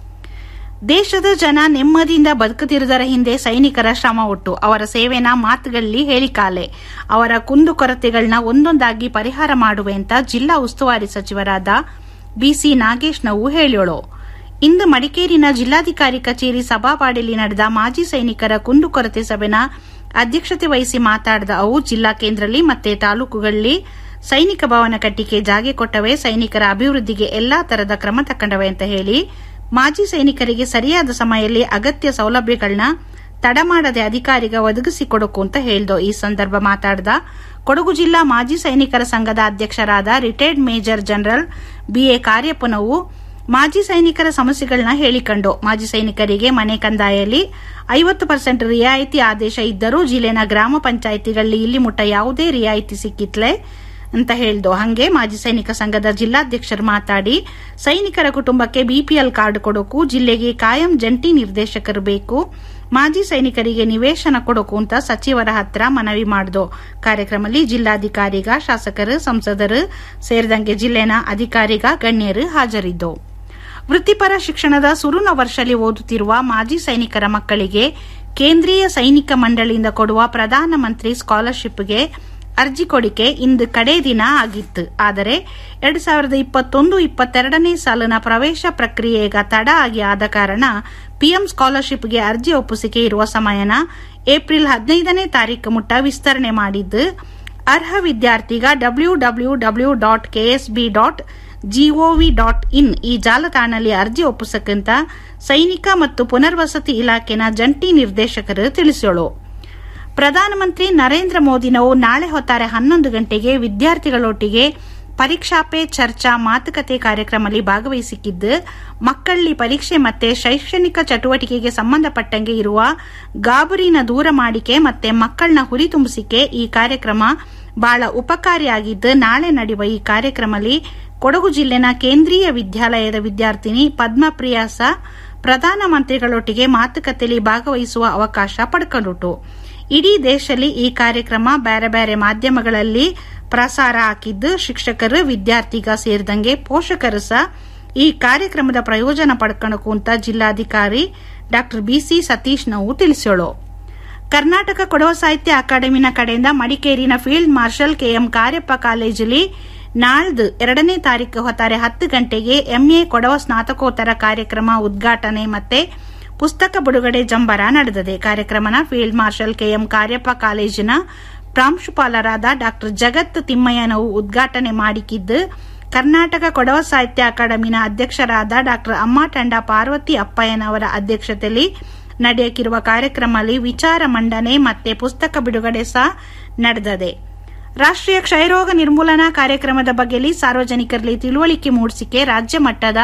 ದೇಶದ ಜನ ನೆಮ್ಮದಿಯಿಂದ ಬದುಕುತ್ತಿರುವುದರ ಹಿಂದೆ ಸೈನಿಕರ ಶ್ರಮ ಉಂಟು ಅವರ ಸೇವೆನ ಮಾತುಗಳಲ್ಲಿ ಹೇಳಿಕಾಲೆ ಅವರ ಕುಂದುಕೊರತೆಗಳನ್ನ ಒಂದೊಂದಾಗಿ ಪರಿಹಾರ ಮಾಡುವೆ ಅಂತ ಜಿಲ್ಲಾ ಉಸ್ತುವಾರಿ ಸಚಿವರಾದ ಬಿಸಿ ನಾಗೇಶ್ ನಾವು ಹೇಳೋಳು ಇಂದು ಮಡಿಕೇರಿನ ಜಿಲ್ಲಾಧಿಕಾರಿ ಕಚೇರಿ ಸಭಾವಾಡಿಯಲ್ಲಿ ನಡೆದ ಮಾಜಿ ಸೈನಿಕರ ಕುಂದುಕೊರತೆ ಸಭೆನ ಅಧ್ಯಕ್ಷತೆ ವಹಿಸಿ ಮಾತಾಡಿದ ಅವು ಜಿಲ್ಲಾ ಕೇಂದ್ರದಲ್ಲಿ ಮತ್ತೆ ತಾಲೂಕುಗಳಲ್ಲಿ ಸೈನಿಕ ಭವನ ಕಟ್ಟಿಗೆ ಜಾಗೆ ಕೊಟ್ಟವೆ ಸೈನಿಕರ ಅಭಿವೃದ್ಧಿಗೆ ಎಲ್ಲಾ ತರದ ಕ್ರಮ ತಕ್ಕಂಡವೆ ಅಂತ ಹೇಳಿ ಮಾಜಿ ಸೈನಿಕರಿಗೆ ಸರಿಯಾದ ಸಮಯದಲ್ಲಿ ಅಗತ್ಯ ಸೌಲಭ್ಯಗಳನ್ನ ತಡ ಮಾಡದೆ ಅಧಿಕಾರಿಗ ಒದಗಿಸಿಕೊಡಕು ಅಂತ ಹೇಳ್ದು ಈ ಸಂದರ್ಭ ಮಾತಾಡಿದ ಕೊಡಗು ಜಿಲ್ಲಾ ಮಾಜಿ ಸೈನಿಕರ ಸಂಘದ ಅಧ್ಯಕ್ಷರಾದ ರಿಟೈರ್ಡ್ ಮೇಜರ್ ಜನರಲ್ ಬಿಎ ಕಾರ್ಯಪ್ಪನವು ಮಾಜಿ ಸೈನಿಕರ ಸಮಸ್ಯೆಗಳನ್ನ ಹೇಳಿಕೊಂಡು ಮಾಜಿ ಸೈನಿಕರಿಗೆ ಮನೆ ಕಂದಾಯಲ್ಲಿ ಐವತ್ತು ಪರ್ಸೆಂಟ್ ರಿಯಾಯಿತಿ ಆದೇಶ ಇದ್ದರೂ ಜಿಲ್ಲೆನ ಗ್ರಾಮ ಪಂಚಾಯಿತಿಗಳಲ್ಲಿ ಇಲ್ಲಿ ಮುಟ್ಟ ಯಾವುದೇ ರಿಯಾಯಿತಿ ಸಿಕ್ಕಿತ್ಲೆ ಅಂತ ಹೇಳ್ದು ಹಂಗೆ ಮಾಜಿ ಸೈನಿಕ ಸಂಘದ ಜಿಲ್ಲಾಧ್ಯಕ್ಷರು ಮಾತಾಡಿ ಸೈನಿಕರ ಕುಟುಂಬಕ್ಕೆ ಬಿಪಿಎಲ್ ಕಾರ್ಡ್ ಕೊಡೋಕು ಜಿಲ್ಲೆಗೆ ಕಾಯಂ ಜಂಟಿ ನಿರ್ದೇಶಕರು ಬೇಕು ಮಾಜಿ ಸೈನಿಕರಿಗೆ ನಿವೇಶನ ಕೊಡೋಕು ಅಂತ ಸಚಿವರ ಹತ್ರ ಮನವಿ ಮಾಡಿದು ಕಾರ್ಯಕ್ರಮದಲ್ಲಿ ಜಿಲ್ಲಾಧಿಕಾರಿಗ ಶಾಸಕರು ಸಂಸದರು ಸೇರಿದಂಗೆ ಜಿಲ್ಲೆನ ಅಧಿಕಾರಿಗ ಗಣ್ಯರು ಹಾಜರಿದ್ದು ವೃತ್ತಿಪರ ಶಿಕ್ಷಣದ ಸುರುನ ವರ್ಷದಲ್ಲಿ ಓದುತ್ತಿರುವ ಮಾಜಿ ಸೈನಿಕರ ಮಕ್ಕಳಿಗೆ ಕೇಂದ್ರೀಯ ಸೈನಿಕ ಮಂಡಳಿಯಿಂದ ಕೊಡುವ ಪ್ರಧಾನಮಂತ್ರಿ ಸ್ಕಾಲರ್ಶಿಪ್ಗೆ ಅರ್ಜಿ ಕೊಡಿಕೆ ಇಂದು ಕಡೆ ದಿನ ಆಗಿತ್ತು ಆದರೆ ಎರಡು ಸಾವಿರದ ಇಪ್ಪತ್ತೊಂದು ಇಪ್ಪತ್ತೆರಡನೇ ಸಾಲಿನ ಪ್ರವೇಶ ಪ್ರಕ್ರಿಯೆಗ ತಡ ಆಗಿ ಆದ ಕಾರಣ ಪಿಎಂ ಸ್ಕಾಲರ್ಶಿಪ್ಗೆ ಅರ್ಜಿ ಒಪ್ಪಿಸಿಕೆ ಇರುವ ಸಮಯನ ಏಪ್ರಿಲ್ ಹದಿನೈದನೇ ತಾರೀಕು ಮುಟ್ಟ ವಿಸ್ತರಣೆ ಮಾಡಿದ್ದು ಅರ್ಹ ವಿದ್ಯಾರ್ಥಿಗ W W W dot KSB dot GOV dot in ಈ ಜಾಲತಾಣದಲ್ಲಿ ಅರ್ಜಿ ಒಪ್ಪಿಸಕ್ಕಂತ ಸೈನಿಕ ಮತ್ತು ಪುನರ್ವಸತಿ ಇಲಾಖೆನ ಜಂಟಿ ನಿರ್ದೇಶಕರು ತಿಳಿಸೋಳು ಪ್ರಧಾನಮಂತ್ರಿ ನರೇಂದ್ರ ಮೋದಿನವು ನಾಳೆ ಹೊತ್ತಾರೆ ಹನ್ನೊಂದು ಗಂಟೆಗೆ ವಿದ್ಯಾರ್ಥಿಗಳೊಟ್ಟಿಗೆ ಪರೀಕ್ಷಾ ಪೇ ಚರ್ಚಾ ಮಾತುಕತೆ ಕಾರ್ಯಕ್ರಮದಲ್ಲಿ ಭಾಗವಹಿಸಿದ್ದು ಮಕ್ಕಳಲ್ಲಿ ಪರೀಕ್ಷೆ ಮತ್ತೆ ಶೈಕ್ಷಣಿಕ ಚಟುವಟಿಕೆಗೆ ಸಂಬಂಧಪಟ್ಟಂಗೆ ಇರುವ ಗಾಬರಿನ ದೂರ ಮಾಡಿಕೆ ಮತ್ತೆ ಮಕ್ಕಳನ್ನ ಹುರಿತುಂಬಿಸಿಕೆ ಈ ಕಾರ್ಯಕ್ರಮ ಬಹಳ ಉಪಕಾರಿಯಾಗಿದ್ದು ನಾಳೆ ನಡೆಯುವ ಈ ಕಾರ್ಯಕ್ರಮದಲ್ಲಿ ಕೊಡಗು ಜಿಲ್ಲೆನ ಕೇಂದ್ರೀಯ ವಿದ್ಯಾಲಯದ ವಿದ್ಯಾರ್ಥಿನಿ ಪದ್ಮಪ್ರಿಯಾಸ ಪ್ರಧಾನಮಂತ್ರಿಗಳೊಟ್ಟಿಗೆ ಮಾತುಕತೆಯಲ್ಲಿ ಭಾಗವಹಿಸುವ ಅವಕಾಶ ಪಡ್ಕೊಂಡುಟು ಇಡೀ ದೇಶದಲ್ಲಿ ಈ ಕಾರ್ಯಕ್ರಮ ಬೇರೆ ಬೇರೆ ಮಾಧ್ಯಮಗಳಲ್ಲಿ ಪ್ರಸಾರ ಹಾಕಿದ್ದು ಶಿಕ್ಷಕರು ವಿದ್ಯಾರ್ಥಿಗ ಸೇರಿದಂಗೆ ಪೋಷಕರು ಸಹ ಈ ಕಾರ್ಯಕ್ರಮದ ಪ್ರಯೋಜನ ಪಡ್ಕಣಕು ಅಂತ ಜಿಲ್ಲಾಧಿಕಾರಿ ಡಾ ಬಿಸಿ ಸತೀಶ್ ನಾವು ತಿಳಿಸೋಳು ಕರ್ನಾಟಕ ಕೊಡವ ಸಾಹಿತ್ಯ ಅಕಾಡೆಮಿನ ಕಡೆಯಿಂದ ಮಡಿಕೇರಿನ ಫೀಲ್ಡ್ ಮಾರ್ಷಲ್ ಕೆಎಂ ಕಾರ್ಯಪ್ಪ ಕಾಲೇಜಲ್ಲಿ ನಾಳ್ದು ಎರಡನೇ ತಾರೀಕು ಹೊತ್ತಾರೆ ಹತ್ತು ಗಂಟೆಗೆ ಎಂಎ ಕೊಡವ ಸ್ನಾತಕೋತ್ತರ ಕಾರ್ಯಕ್ರಮ ಉದ್ಘಾಟನೆ ಮತ್ತೆ ಪುಸ್ತಕ ಬಿಡುಗಡೆ ಜಂಬರ ನಡೆದಿದೆ ಕಾರ್ಯಕ್ರಮನ ಫೀಲ್ಡ್ ಮಾರ್ಷಲ್ ಕೆಎಂ ಕಾರ್ಯಪ್ಪ ಕಾಲೇಜಿನ ಪ್ರಾಂಶುಪಾಲರಾದ ಡಾ ಜಗತ್ ತಿಮ್ಮಯ್ಯನವು ಉದ್ಘಾಟನೆ ಮಾಡಿಕಿದ್ದು ಕರ್ನಾಟಕ ಕೊಡವ ಸಾಹಿತ್ಯ ಅಕಾಡೆಮಿನ ಅಧ್ಯಕ್ಷರಾದ ಡಾ ಅಮ್ಮಾಟಂಡ ಪಾರ್ವತಿ ಅಪ್ಪಯ್ಯನವರ ಅಧ್ಯಕ್ಷತೆಯಲ್ಲಿ ನಡೆಯಕ್ಕಿರುವ ಕಾರ್ಯಕ್ರಮದಲ್ಲಿ ವಿಚಾರ ಮಂಡನೆ ಮತ್ತೆ ಪುಸ್ತಕ ಬಿಡುಗಡೆ ಸಹ ನಡೆದಿದೆ ರಾಷ್ಟ್ರೀಯ ಕ್ಷಯರೋಗ ನಿರ್ಮೂಲನಾ ಕಾರ್ಯಕ್ರಮದ ಬಗ್ಗೆಯಲ್ಲಿ ಸಾರ್ವಜನಿಕರಲ್ಲಿ ತಿಳುವಳಿಕೆ ಮೂಡಿಸಿಕೆ ರಾಜ್ಯ ಮಟ್ಟದ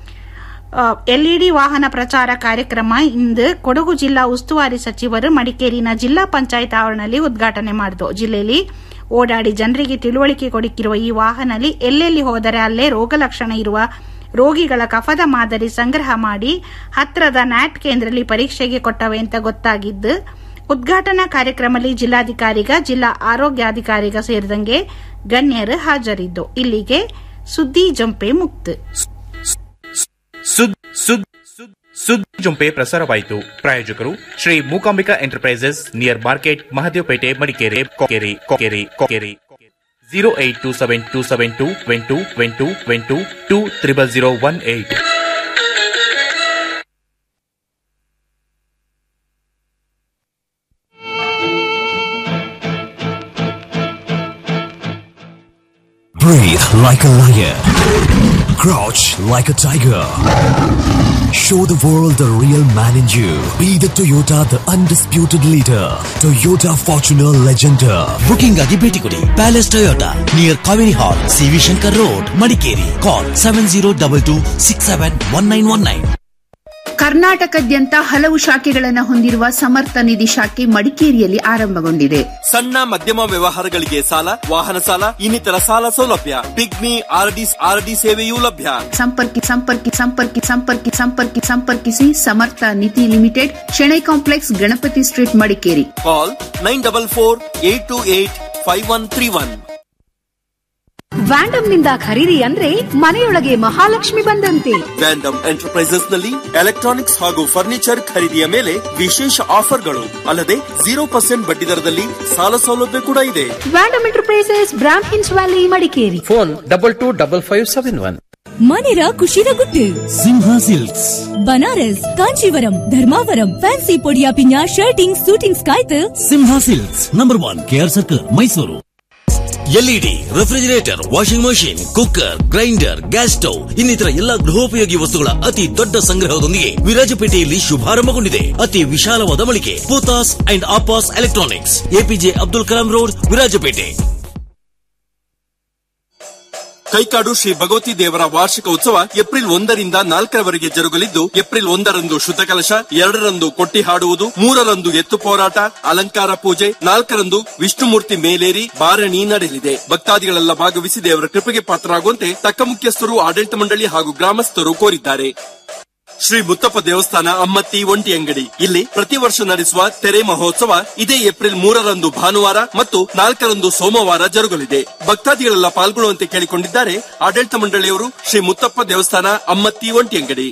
ಎಲ್ಇಡಿ ವಾಹನ ಪ್ರಚಾರ ಕಾರ್ಯಕ್ರಮ ಇಂದು ಕೊಡಗು ಜಿಲ್ಲಾ ಉಸ್ತುವಾರಿ ಸಚಿವರು ಮಡಿಕೇರಿನ ಜಿಲ್ಲಾ ಪಂಚಾಯತ್ ಆವರಣದಲ್ಲಿ ಉದ್ಘಾಟನೆ ಮಾಡಿತು ಜಿಲ್ಲೆಯಲ್ಲಿ ಓಡಾಡಿ ಜನರಿಗೆ ತಿಳುವಳಿಕೆ ಕೊಡುತ್ತಿರುವ ಈ ವಾಹನದಲ್ಲಿ ಎಲ್ಲೆಲ್ಲಿ ಹೋದರೆ ಅಲ್ಲೇ ರೋಗ ಲಕ್ಷಣ ಇರುವ ರೋಗಿಗಳ ಕಫದ ಮಾದರಿ ಸಂಗ್ರಹ ಮಾಡಿ ಹತ್ರದ ನ್ಯಾಟ್ ಕೇಂದ್ರದಲ್ಲಿ ಪರೀಕ್ಷೆಗೆ ಕೊಟ್ಟವೆ ಅಂತ ಗೊತ್ತಾಗಿದ್ದು ಉದ್ಘಾಟನಾ ಕಾರ್ಯಕ್ರಮದಲ್ಲಿ ಜಿಲ್ಲಾಧಿಕಾರಿಗ ಜಿಲ್ಲಾ ಆರೋಗ್ಯಾಧಿಕಾರಿಗ ಸೇರಿದಂಗೆ ಗಣ್ಯರು ಹಾಜರಿದ್ದು ಇಲ್ಲಿಗೆ ಸುದ್ದಿ ಜಂಪೆ ಮುಕ್ತ ಸುದ್ ಸುದ್ ಸುದ್ ಸುದ್ ಜೊಂಪೆ ಪ್ರಸಾರವಾಯಿತು ಪ್ರಾಯೋಜಕರು Shri Mookambika enterprises near market Mahadevpet Madikeri ಕೊಕೇರಿ ಕೊಕೇರಿ ಕೊಕೇರಿ zero eight two seven two seven two seven two seven two seven two two triple zero one eight Breathe like a lion. Crouch like a tiger. Show the world the real man in you. Be the Toyota, the undisputed leader. Toyota Fortuner Legender. Booking ಆಗಿ ಭೇಟಿ ಕೊಡಿ palace Toyota near Kaveri hall CV Shankar road Madikeri call seven zero double two six seven one nine one nine ಕರ್ನಾಟಕದ್ಯಂತ ಹಲವು ಶಾಖೆಗಳನ್ನು ಹೊಂದಿರುವ ಸಮರ್ಥ ನಿಧಿ ಶಾಖೆ ಮಡಿಕೇರಿಯಲ್ಲಿ ಆರಂಭಗೊಂಡಿದೆ ಸಣ್ಣ ಮಧ್ಯಮ ವ್ಯವಹಾರಗಳಿಗೆ ಸಾಲ ವಾಹನ ಸಾಲ ಇನ್ನಿತರ ಸಾಲ ಸೌಲಭ್ಯ ಪಿಗ್ಮಿ ಆರ್ಡಿ ಆರ್ಡಿ ಸೇವೆಯೂ ಲಭ್ಯ ಸಂಪರ್ಕಿ ಸಂಪರ್ಕಿ ಸಂಪರ್ಕಿ ಸಂಪರ್ಕಿ ಸಂಪರ್ಕಿ ಸಂಪರ್ಕಿಸಿ Samarth Nidhi limited Shenoy complex Ganapati street Madikeri call nine double four eight two eight five one three one ವ್ಯಾಂಡಮ್ ನಿಂದ ಖರೀದಿ ಅಂದ್ರೆ ಮನೆಯೊಳಗೆ ಮಹಾಲಕ್ಷ್ಮಿ ಬಂದಂತೆ ವ್ಯಾಂಡಮ್ ಎಂಟರ್ಪ್ರೈಸಸ್ ನಲ್ಲಿ ಎಲೆಕ್ಟ್ರಾನಿಕ್ಸ್ ಹಾಗೂ ಫರ್ನಿಚರ್ ಖರೀದಿಯ ಮೇಲೆ ವಿಶೇಷ ಆಫರ್ಗಳು ಅಲ್ಲದೆ ಜೀರೋ ಪರ್ಸೆಂಟ್ ಬಡ್ಡಿ ದರದಲ್ಲಿ ಸಾಲ ಸೌಲಭ್ಯ ಕೂಡ ಇದೆ ವ್ಯಾಂಡಮ್ ಎಂಟರ್ಪ್ರೈಸಸ್ ಬ್ರಾಮ್ ಹಿನ್ಸ್ valley Madikeri phone double two double five seven one ಮನೆರ ಖುಷಿದ ಗುಟ್ಟು ಸಿಂಹ ಸಿಲ್ಕ್ಸ್ ಬನಾರಸ್ ಕಾಂಚೀವರಂ ಧರ್ಮಾವರಂ ಫ್ಯಾನ್ಸಿ ಪೊಡಿಯ ಪಿನ್ಯ ಶರ್ಟಿಂಗ್ ಸೂಟಿಂಗ್ಸ್ ಕಾಯ್ತು Simha silks number one KR circle Mysuru LED refrigerator washing machine cooker grinder gas stove ಇನ್ನಿತರ ಎಲ್ಲ ಗೃಹೋಪಯೋಗಿ ವಸ್ತುಗಳ ಅತಿ ದೊಡ್ಡ ಸಂಗ್ರಹದೊಂದಿಗೆ ವಿರಾಜಪೇಟೆಯಲ್ಲಿ ಶುಭಾರಂಭಗೊಂಡಿದೆ ಅತಿ ವಿಶಾಲವಾದ ಮಳಿಗೆ Pothas and Apas electronics APJ Abdul Kalam road Virajpet Kaikadu Shri Bhagavati ದೇವರ ವಾರ್ಷಿಕ ಉತ್ಸವ ಏಪ್ರಿಲ್ ಒಂದರಿಂದ ನಾಲ್ಕರವರೆಗೆ ಜರುಗಲಿದ್ದು ಏಪ್ರಿಲ್ ಒಂದರಂದು ಶುದ್ಧ ಕಲಶ ಎರಡರಂದು ಕೊಟ್ಟಿ ಹಾಡುವುದು ಮೂರರಂದು ಎತ್ತು ಹೋರಾಟ ಅಲಂಕಾರ ಪೂಜೆ ನಾಲ್ಕರಂದು ವಿಷ್ಣುಮೂರ್ತಿ ಮೇಲೇರಿ ಬಾರಣಿ ನಡೆಯಲಿದೆ ಭಕ್ತಾದಿಗಳೆಲ್ಲ ಭಾಗವಹಿಸಿ ದೇವರ ಕೃಪೆಗೆ ಪಾತ್ರರಾಗುವಂತೆ ತಕ್ಕ ಮುಖ್ಯಸ್ಥರು ಆಡಳಿತ ಮಂಡಳಿ ಹಾಗೂ ಗ್ರಾಮಸ್ಥರು ಕೋರಿದ್ದಾರೆ ಶ್ರೀ ಮುತ್ತಪ್ಪ ದೇವಸ್ಥಾನ ಅಮ್ಮತ್ತಿ ಒಂಟಿ ಅಂಗಡಿ ಇಲ್ಲಿ ಪ್ರತಿ ವರ್ಷ ನಡೆಸುವ ತೆರೆ ಮಹೋತ್ಸವ ಇದೇ ಏಪ್ರಿಲ್ ಮೂರರಂದು ಭಾನುವಾರ ಮತ್ತು ನಾಲ್ಕರಂದು ಸೋಮವಾರ ಜರುಗಲಿದೆ ಭಕ್ತಾದಿಗಳೆಲ್ಲ ಪಾಲ್ಗೊಳ್ಳುವಂತೆ ಕೇಳಿಕೊಂಡಿದ್ದಾರೆ ಆಡಳಿತ ಮಂಡಳಿಯವರು ಶ್ರೀ ಮುತ್ತಪ್ಪ ದೇವಸ್ಥಾನ ಅಮ್ಮತ್ತಿ ಒಂಟಿ ಅಂಗಡಿ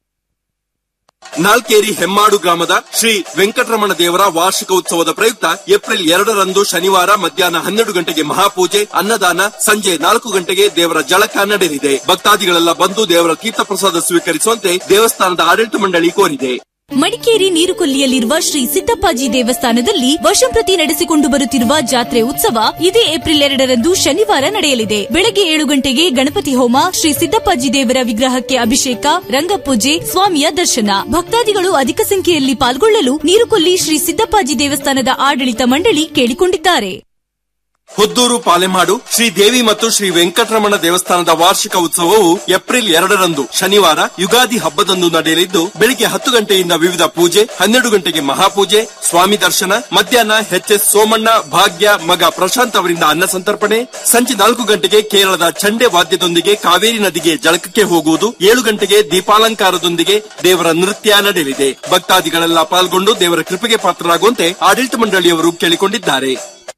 ನಾಲ್ಕೇರಿ ಹೆಮ್ಮಾಡು ಗ್ರಾಮದ ಶ್ರೀ ವೆಂಕಟರಮಣ ದೇವರ ವಾರ್ಷಿಕ ಉತ್ಸವದ ಪ್ರಯುಕ್ತ ಏಪ್ರಿಲ್ ಎರಡರಂದು ಶನಿವಾರ ಮಧ್ಯಾಹ್ನ ಹನ್ನೆರಡು ಗಂಟೆಗೆ ಮಹಾಪೂಜೆ ಅನ್ನದಾನ ಸಂಜೆ ನಾಲ್ಕು ಗಂಟೆಗೆ ದೇವರ ಜಳಕ ನಡೆಯಲಿದೆ ಭಕ್ತಾದಿಗಳೆಲ್ಲ ಬಂದು ದೇವರ ತೀರ್ಥ ಪ್ರಸಾದ ಸ್ವೀಕರಿಸುವಂತೆ ದೇವಸ್ಥಾನದ ಆಡಳಿತ ಮಂಡಳಿ ಕೋರಿದೆ ಮಡಿಕೇರಿ ನೀರುಕೊಲ್ಲಿಯಲ್ಲಿರುವ ಶ್ರೀ ಸಿದ್ದಪ್ಪಾಜಿ ದೇವಸ್ಥಾನದಲ್ಲಿ ವರ್ಷಂಪ್ರತಿ ನಡೆಸಿಕೊಂಡು ಬರುತ್ತಿರುವ ಜಾತ್ರೆ ಉತ್ಸವ ಇದೇ ಏಪ್ರಿಲ್ ಎರಡರಂದು ಶನಿವಾರ ನಡೆಯಲಿದೆ ಬೆಳಗ್ಗೆ ಏಳು ಗಂಟೆಗೆ ಗಣಪತಿ ಹೋಮ ಶ್ರೀ ಸಿದ್ದಪ್ಪಾಜಿ ದೇವರ ವಿಗ್ರಹಕ್ಕೆ ಅಭಿಷೇಕ ರಂಗಪೂಜೆ ಸ್ವಾಮಿಯ ದರ್ಶನ ಭಕ್ತಾದಿಗಳು ಅಧಿಕ ಸಂಖ್ಯೆಯಲ್ಲಿ ಪಾಲ್ಗೊಳ್ಳಲು ನೀರುಕೊಲ್ಲಿ ಶ್ರೀ ಸಿದ್ದಪ್ಪಾಜಿ ದೇವಸ್ಥಾನದ ಆಡಳಿತ ಮಂಡಳಿ ಕೇಳಿಕೊಂಡಿದ್ದಾರೆ ಹೊದ್ದೂರು ಪಾಲೆಮಾಡು ಶ್ರೀ ದೇವಿ ಮತ್ತು ಶ್ರೀ ವೆಂಕಟರಮಣ ದೇವಸ್ಥಾನದ ವಾರ್ಷಿಕ ಉತ್ಸವವು ಏಪ್ರಿಲ್ ಎರಡರಂದು ಶನಿವಾರ ಯುಗಾದಿ ಹಬ್ಬದಂದು ನಡೆಯಲಿದ್ದು ಬೆಳಿಗ್ಗೆ ಹತ್ತು ಗಂಟೆಯಿಂದ ವಿವಿಧ ಪೂಜೆ ಹನ್ನೆರಡು ಗಂಟೆಗೆ ಮಹಾಪೂಜೆ ಸ್ವಾಮಿ ದರ್ಶನ ಮಧ್ಯಾಹ್ನ ಎಚ್ ಸೋಮಣ್ಣ ಭಾಗ್ಯ ಮಗ ಪ್ರಶಾಂತ್ ಅವರಿಂದ ಅನ್ನ ಸಂತರ್ಪಣೆ ಸಂಜೆ ನಾಲ್ಕು ಗಂಟೆಗೆ ಕೇರಳದ ಚಂಡೆ ವಾದ್ಯದೊಂದಿಗೆ ಕಾವೇರಿ ನದಿಗೆ ಜಳಕಕ್ಕೆ ಹೋಗುವುದು ಏಳು ಗಂಟೆಗೆ ದೀಪಾಲಂಕಾರದೊಂದಿಗೆ ದೇವರ ನೃತ್ಯ ನಡೆಯಲಿದೆ ಭಕ್ತಾದಿಗಳೆಲ್ಲ ಪಾಲ್ಗೊಂಡು ದೇವರ ಕೃಪೆಗೆ ಪಾತ್ರರಾಗುವಂತೆ ಆಡಳಿತ ಮಂಡಳಿಯವರು ಕೇಳಿಕೊಂಡಿದ್ದಾರೆ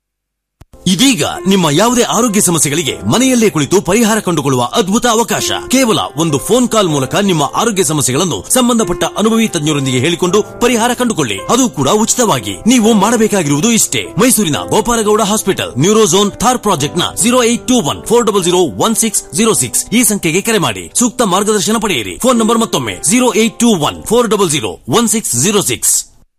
ಇದೀಗ ನಿಮ್ಮ ಯಾವುದೇ ಆರೋಗ್ಯ ಸಮಸ್ಯೆಗಳಿಗೆ ಮನೆಯಲ್ಲೇ ಕುಳಿತು ಪರಿಹಾರ ಕಂಡುಕೊಳ್ಳುವ ಅದ್ಭುತ ಅವಕಾಶ ಕೇವಲ ಒಂದು ಫೋನ್ ಕಾಲ್ ಮೂಲಕ ನಿಮ್ಮ ಆರೋಗ್ಯ ಸಮಸ್ಯೆಗಳನ್ನು ಸಂಬಂಧಪಟ್ಟ ಅನುಭವಿ ತಜ್ಞರೊಂದಿಗೆ ಹೇಳಿಕೊಂಡು ಪರಿಹಾರ ಕಂಡುಕೊಳ್ಳಿ ಅದು ಕೂಡ ಉಚಿತವಾಗಿ ನೀವು ಮಾಡಬೇಕಾಗಿರುವುದು ಇಷ್ಟೇ ಮೈಸೂರಿನ ಗೋಪಾಲಗೌಡ ಹಾಸ್ಪಿಟಲ್ ನ್ಯೂರೋಝೋನ್ ಥಾರ್ ಪ್ರಾಜೆಕ್ಟ್ ನ zero eight two one four double zero one six zero six ಈ ಸಂಖ್ಯೆಗೆ ಕರೆ ಮಾಡಿ ಸೂಕ್ತ ಮಾರ್ಗದರ್ಶನ ಪಡೆಯಿರಿ ಫೋನ್ ನಂಬರ್ ಮತ್ತೊಮ್ಮೆ zero eight two one four double zero one six zero six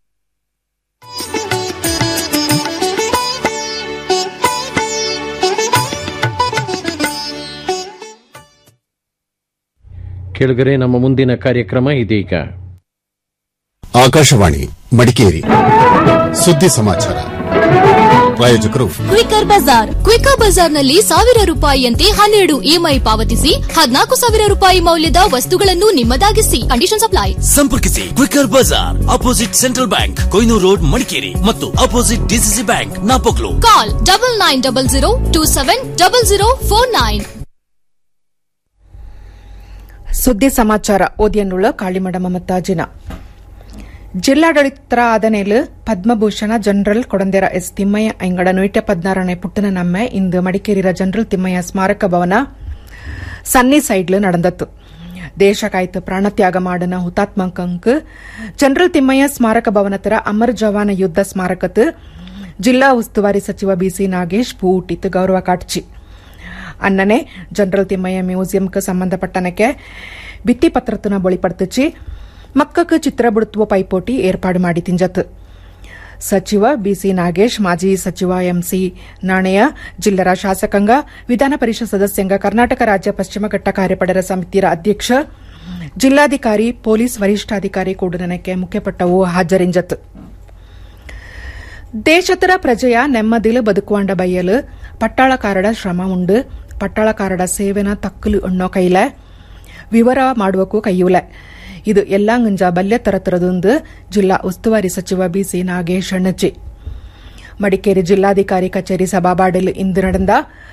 ಕೆಳಗರೆ ನಮ್ಮ ಮುಂದಿನ ಕಾರ್ಯಕ್ರಮ ಇದೀಗ ಆಕಾಶವಾಣಿ ಮಡಿಕೇರಿ ಸುದ್ದಿ ಸಮಾಚಾರ ಪ್ರಾಯೋಜಕರು ಕ್ವಿಕರ್ ಬಜಾರ್ ಕ್ವಿಕರ್ ಬಜಾರ್ನಲ್ಲಿ ಸಾವಿರ ರೂಪಾಯಿಯಂತೆ ಹನ್ನೆರಡು ಇಎಂಐ ಪಾವತಿಸಿ ಹದಿನಾಲ್ಕು ಸಾವಿರ ರೂಪಾಯಿ ಮೌಲ್ಯದ ವಸ್ತುಗಳನ್ನು ನಿಮ್ಮದಾಗಿಸಿ ಕಂಡೀಷನ್ ಅಪ್ಲೈ ಸಂಪರ್ಕಿಸಿ ಕ್ವಿಕರ್ ಬಜಾರ್ opposite central bank Kohinoor road Madikeri ಮತ್ತು opposite DCC bank Napoklu call double nine double zero two seven double zero four nine ಸುದ್ದಿ ಸಮಾಚಾರ ಓದಿಯನ್ನುಳ್ಳ ಕಾಳಿಮಡ ಮಮತಾಜಿನ ಜಿಲ್ಲಾಡಳಿತರ ಆದನೇಲು ಪದ್ಮಭೂಷಣ ಜನರಲ್ ಕೊಡಂದೆರ ಎಸ್ ತಿಮ್ಮಯ್ಯ ಐಂಗಡ ನೂಟ ಪದ್ನಾರನೇ ಪುಟ್ಟನ ನಮ್ಮೆ ಇಂದು ಮಡಿಕೇರಿರ ಜನರಲ್ ತಿಮ್ಮಯ್ಯ ಸ್ಮಾರಕ ಭವನ ಸನ್ನಿ ಸೈಡ್ಲು நடந்தது ದೇಶಕ್ಕಾಯ್ತು ಪ್ರಾಣತ್ಯಾಗ ಮಾಡಿನ ಹುತಾತ್ಮಕಂಕ್ ಜನರಲ್ ತಿಮ್ಮಯ್ಯ ಸ್ಮಾರಕ ಭವನತರ ಅಮರ್ ಜವಾನ ಯುದ್ಧ ಸ್ಮಾರಕತ್ ಜಿಲ್ಲಾ ಉಸ್ತುವಾರಿ ಸಚಿವ ಬಿಸಿ ನಾಗೇಶ್ ಪೂಟಿತ್ ಗೌರವ ಕಾಟ್ಚಿ ಅನ್ನನೆ ಜನರಲ್ ತಿಮ್ಮಯ್ಯ ಮ್ಯೂಸಿಯಂക്ക് ಸಂಬಂಧಪಟ್ಟನಕ್ಕೆ ಭಿತ್ತಿಪತ್ರತನ ಬಳಿಪಡ್ತಿಚ್ಚಿ ಮಕ್ಕಕ್ಕೆ ಚಿತ್ರ ಬಿಡುತ್ತುವ ಪೈಪೋಟಿ ಏರ್ಪಾಡು ಮಾಡಿ ತಿಂಜತ್ ಸಚಿವ ಬಿಸಿ ನಾಗೇಶ್ ಮಾಜಿ ಸಚಿವ ಎಂಸಿ ನಾಣಯ್ಯ ಜಿಲ್ಲರ ಶಾಸಕಾಂಗ ವಿಧಾನ ಪರಿಷತ್ ಸದಸ್ಯಂಗ ಕರ್ನಾಟಕ ರಾಜ್ಯ ಪಶ್ಚಿಮ ಘಟ್ಟ ಕಾರ್ಯಪಡೆರ ಸಮಿತಿಯ ಅಧ್ಯಕ್ಷ ಜಿಲ್ಲಾಧಿಕಾರಿ ಪೊಲೀಸ್ ವರಿಷ್ಠಾಧಿಕಾರಿ ಕೂಡನಕ್ಕೆ ಮುಖ್ಯಪಟ್ಟವು ಹಾಜರಿಂಜತ್ತು ದೇಶತರ ಪ್ರಜೆಯ ನೆಮ್ಮದಿಲು ಬದುಕುವಂಡ ಬಯ್ಯಲು ಪಟ್ಟಾಳಕಾರಡ ಶ್ರಮ ಉಂಡು ಪಟ್ಟಾಳಕಾರಡ ಸೇವೆನ ತಕ್ಕಲು ಅನ್ನೋ ಕೈಲ ವಿವರ ಮಾಡುವಕ್ಕೂ ಕೈಯೂಲ ಇದು ಎಲ್ಲಾಂಗಂಜ ಬಲ್ಯ ತರತರದೊಂದು ಜಿಲ್ಲಾ ಉಸ್ತುವಾರಿ ಸಚಿವ ಬಿಸಿ ನಾಗೇಶ್ ಅಣ್ಣಚ್ಚಿ ಮಡಿಕೇರಿ ಜಿಲ್ಲಾಧಿಕಾರಿ ಕಚೇರಿ ಸಭಾಬಾಡಿಲು ಇಂದು ನಡೆದ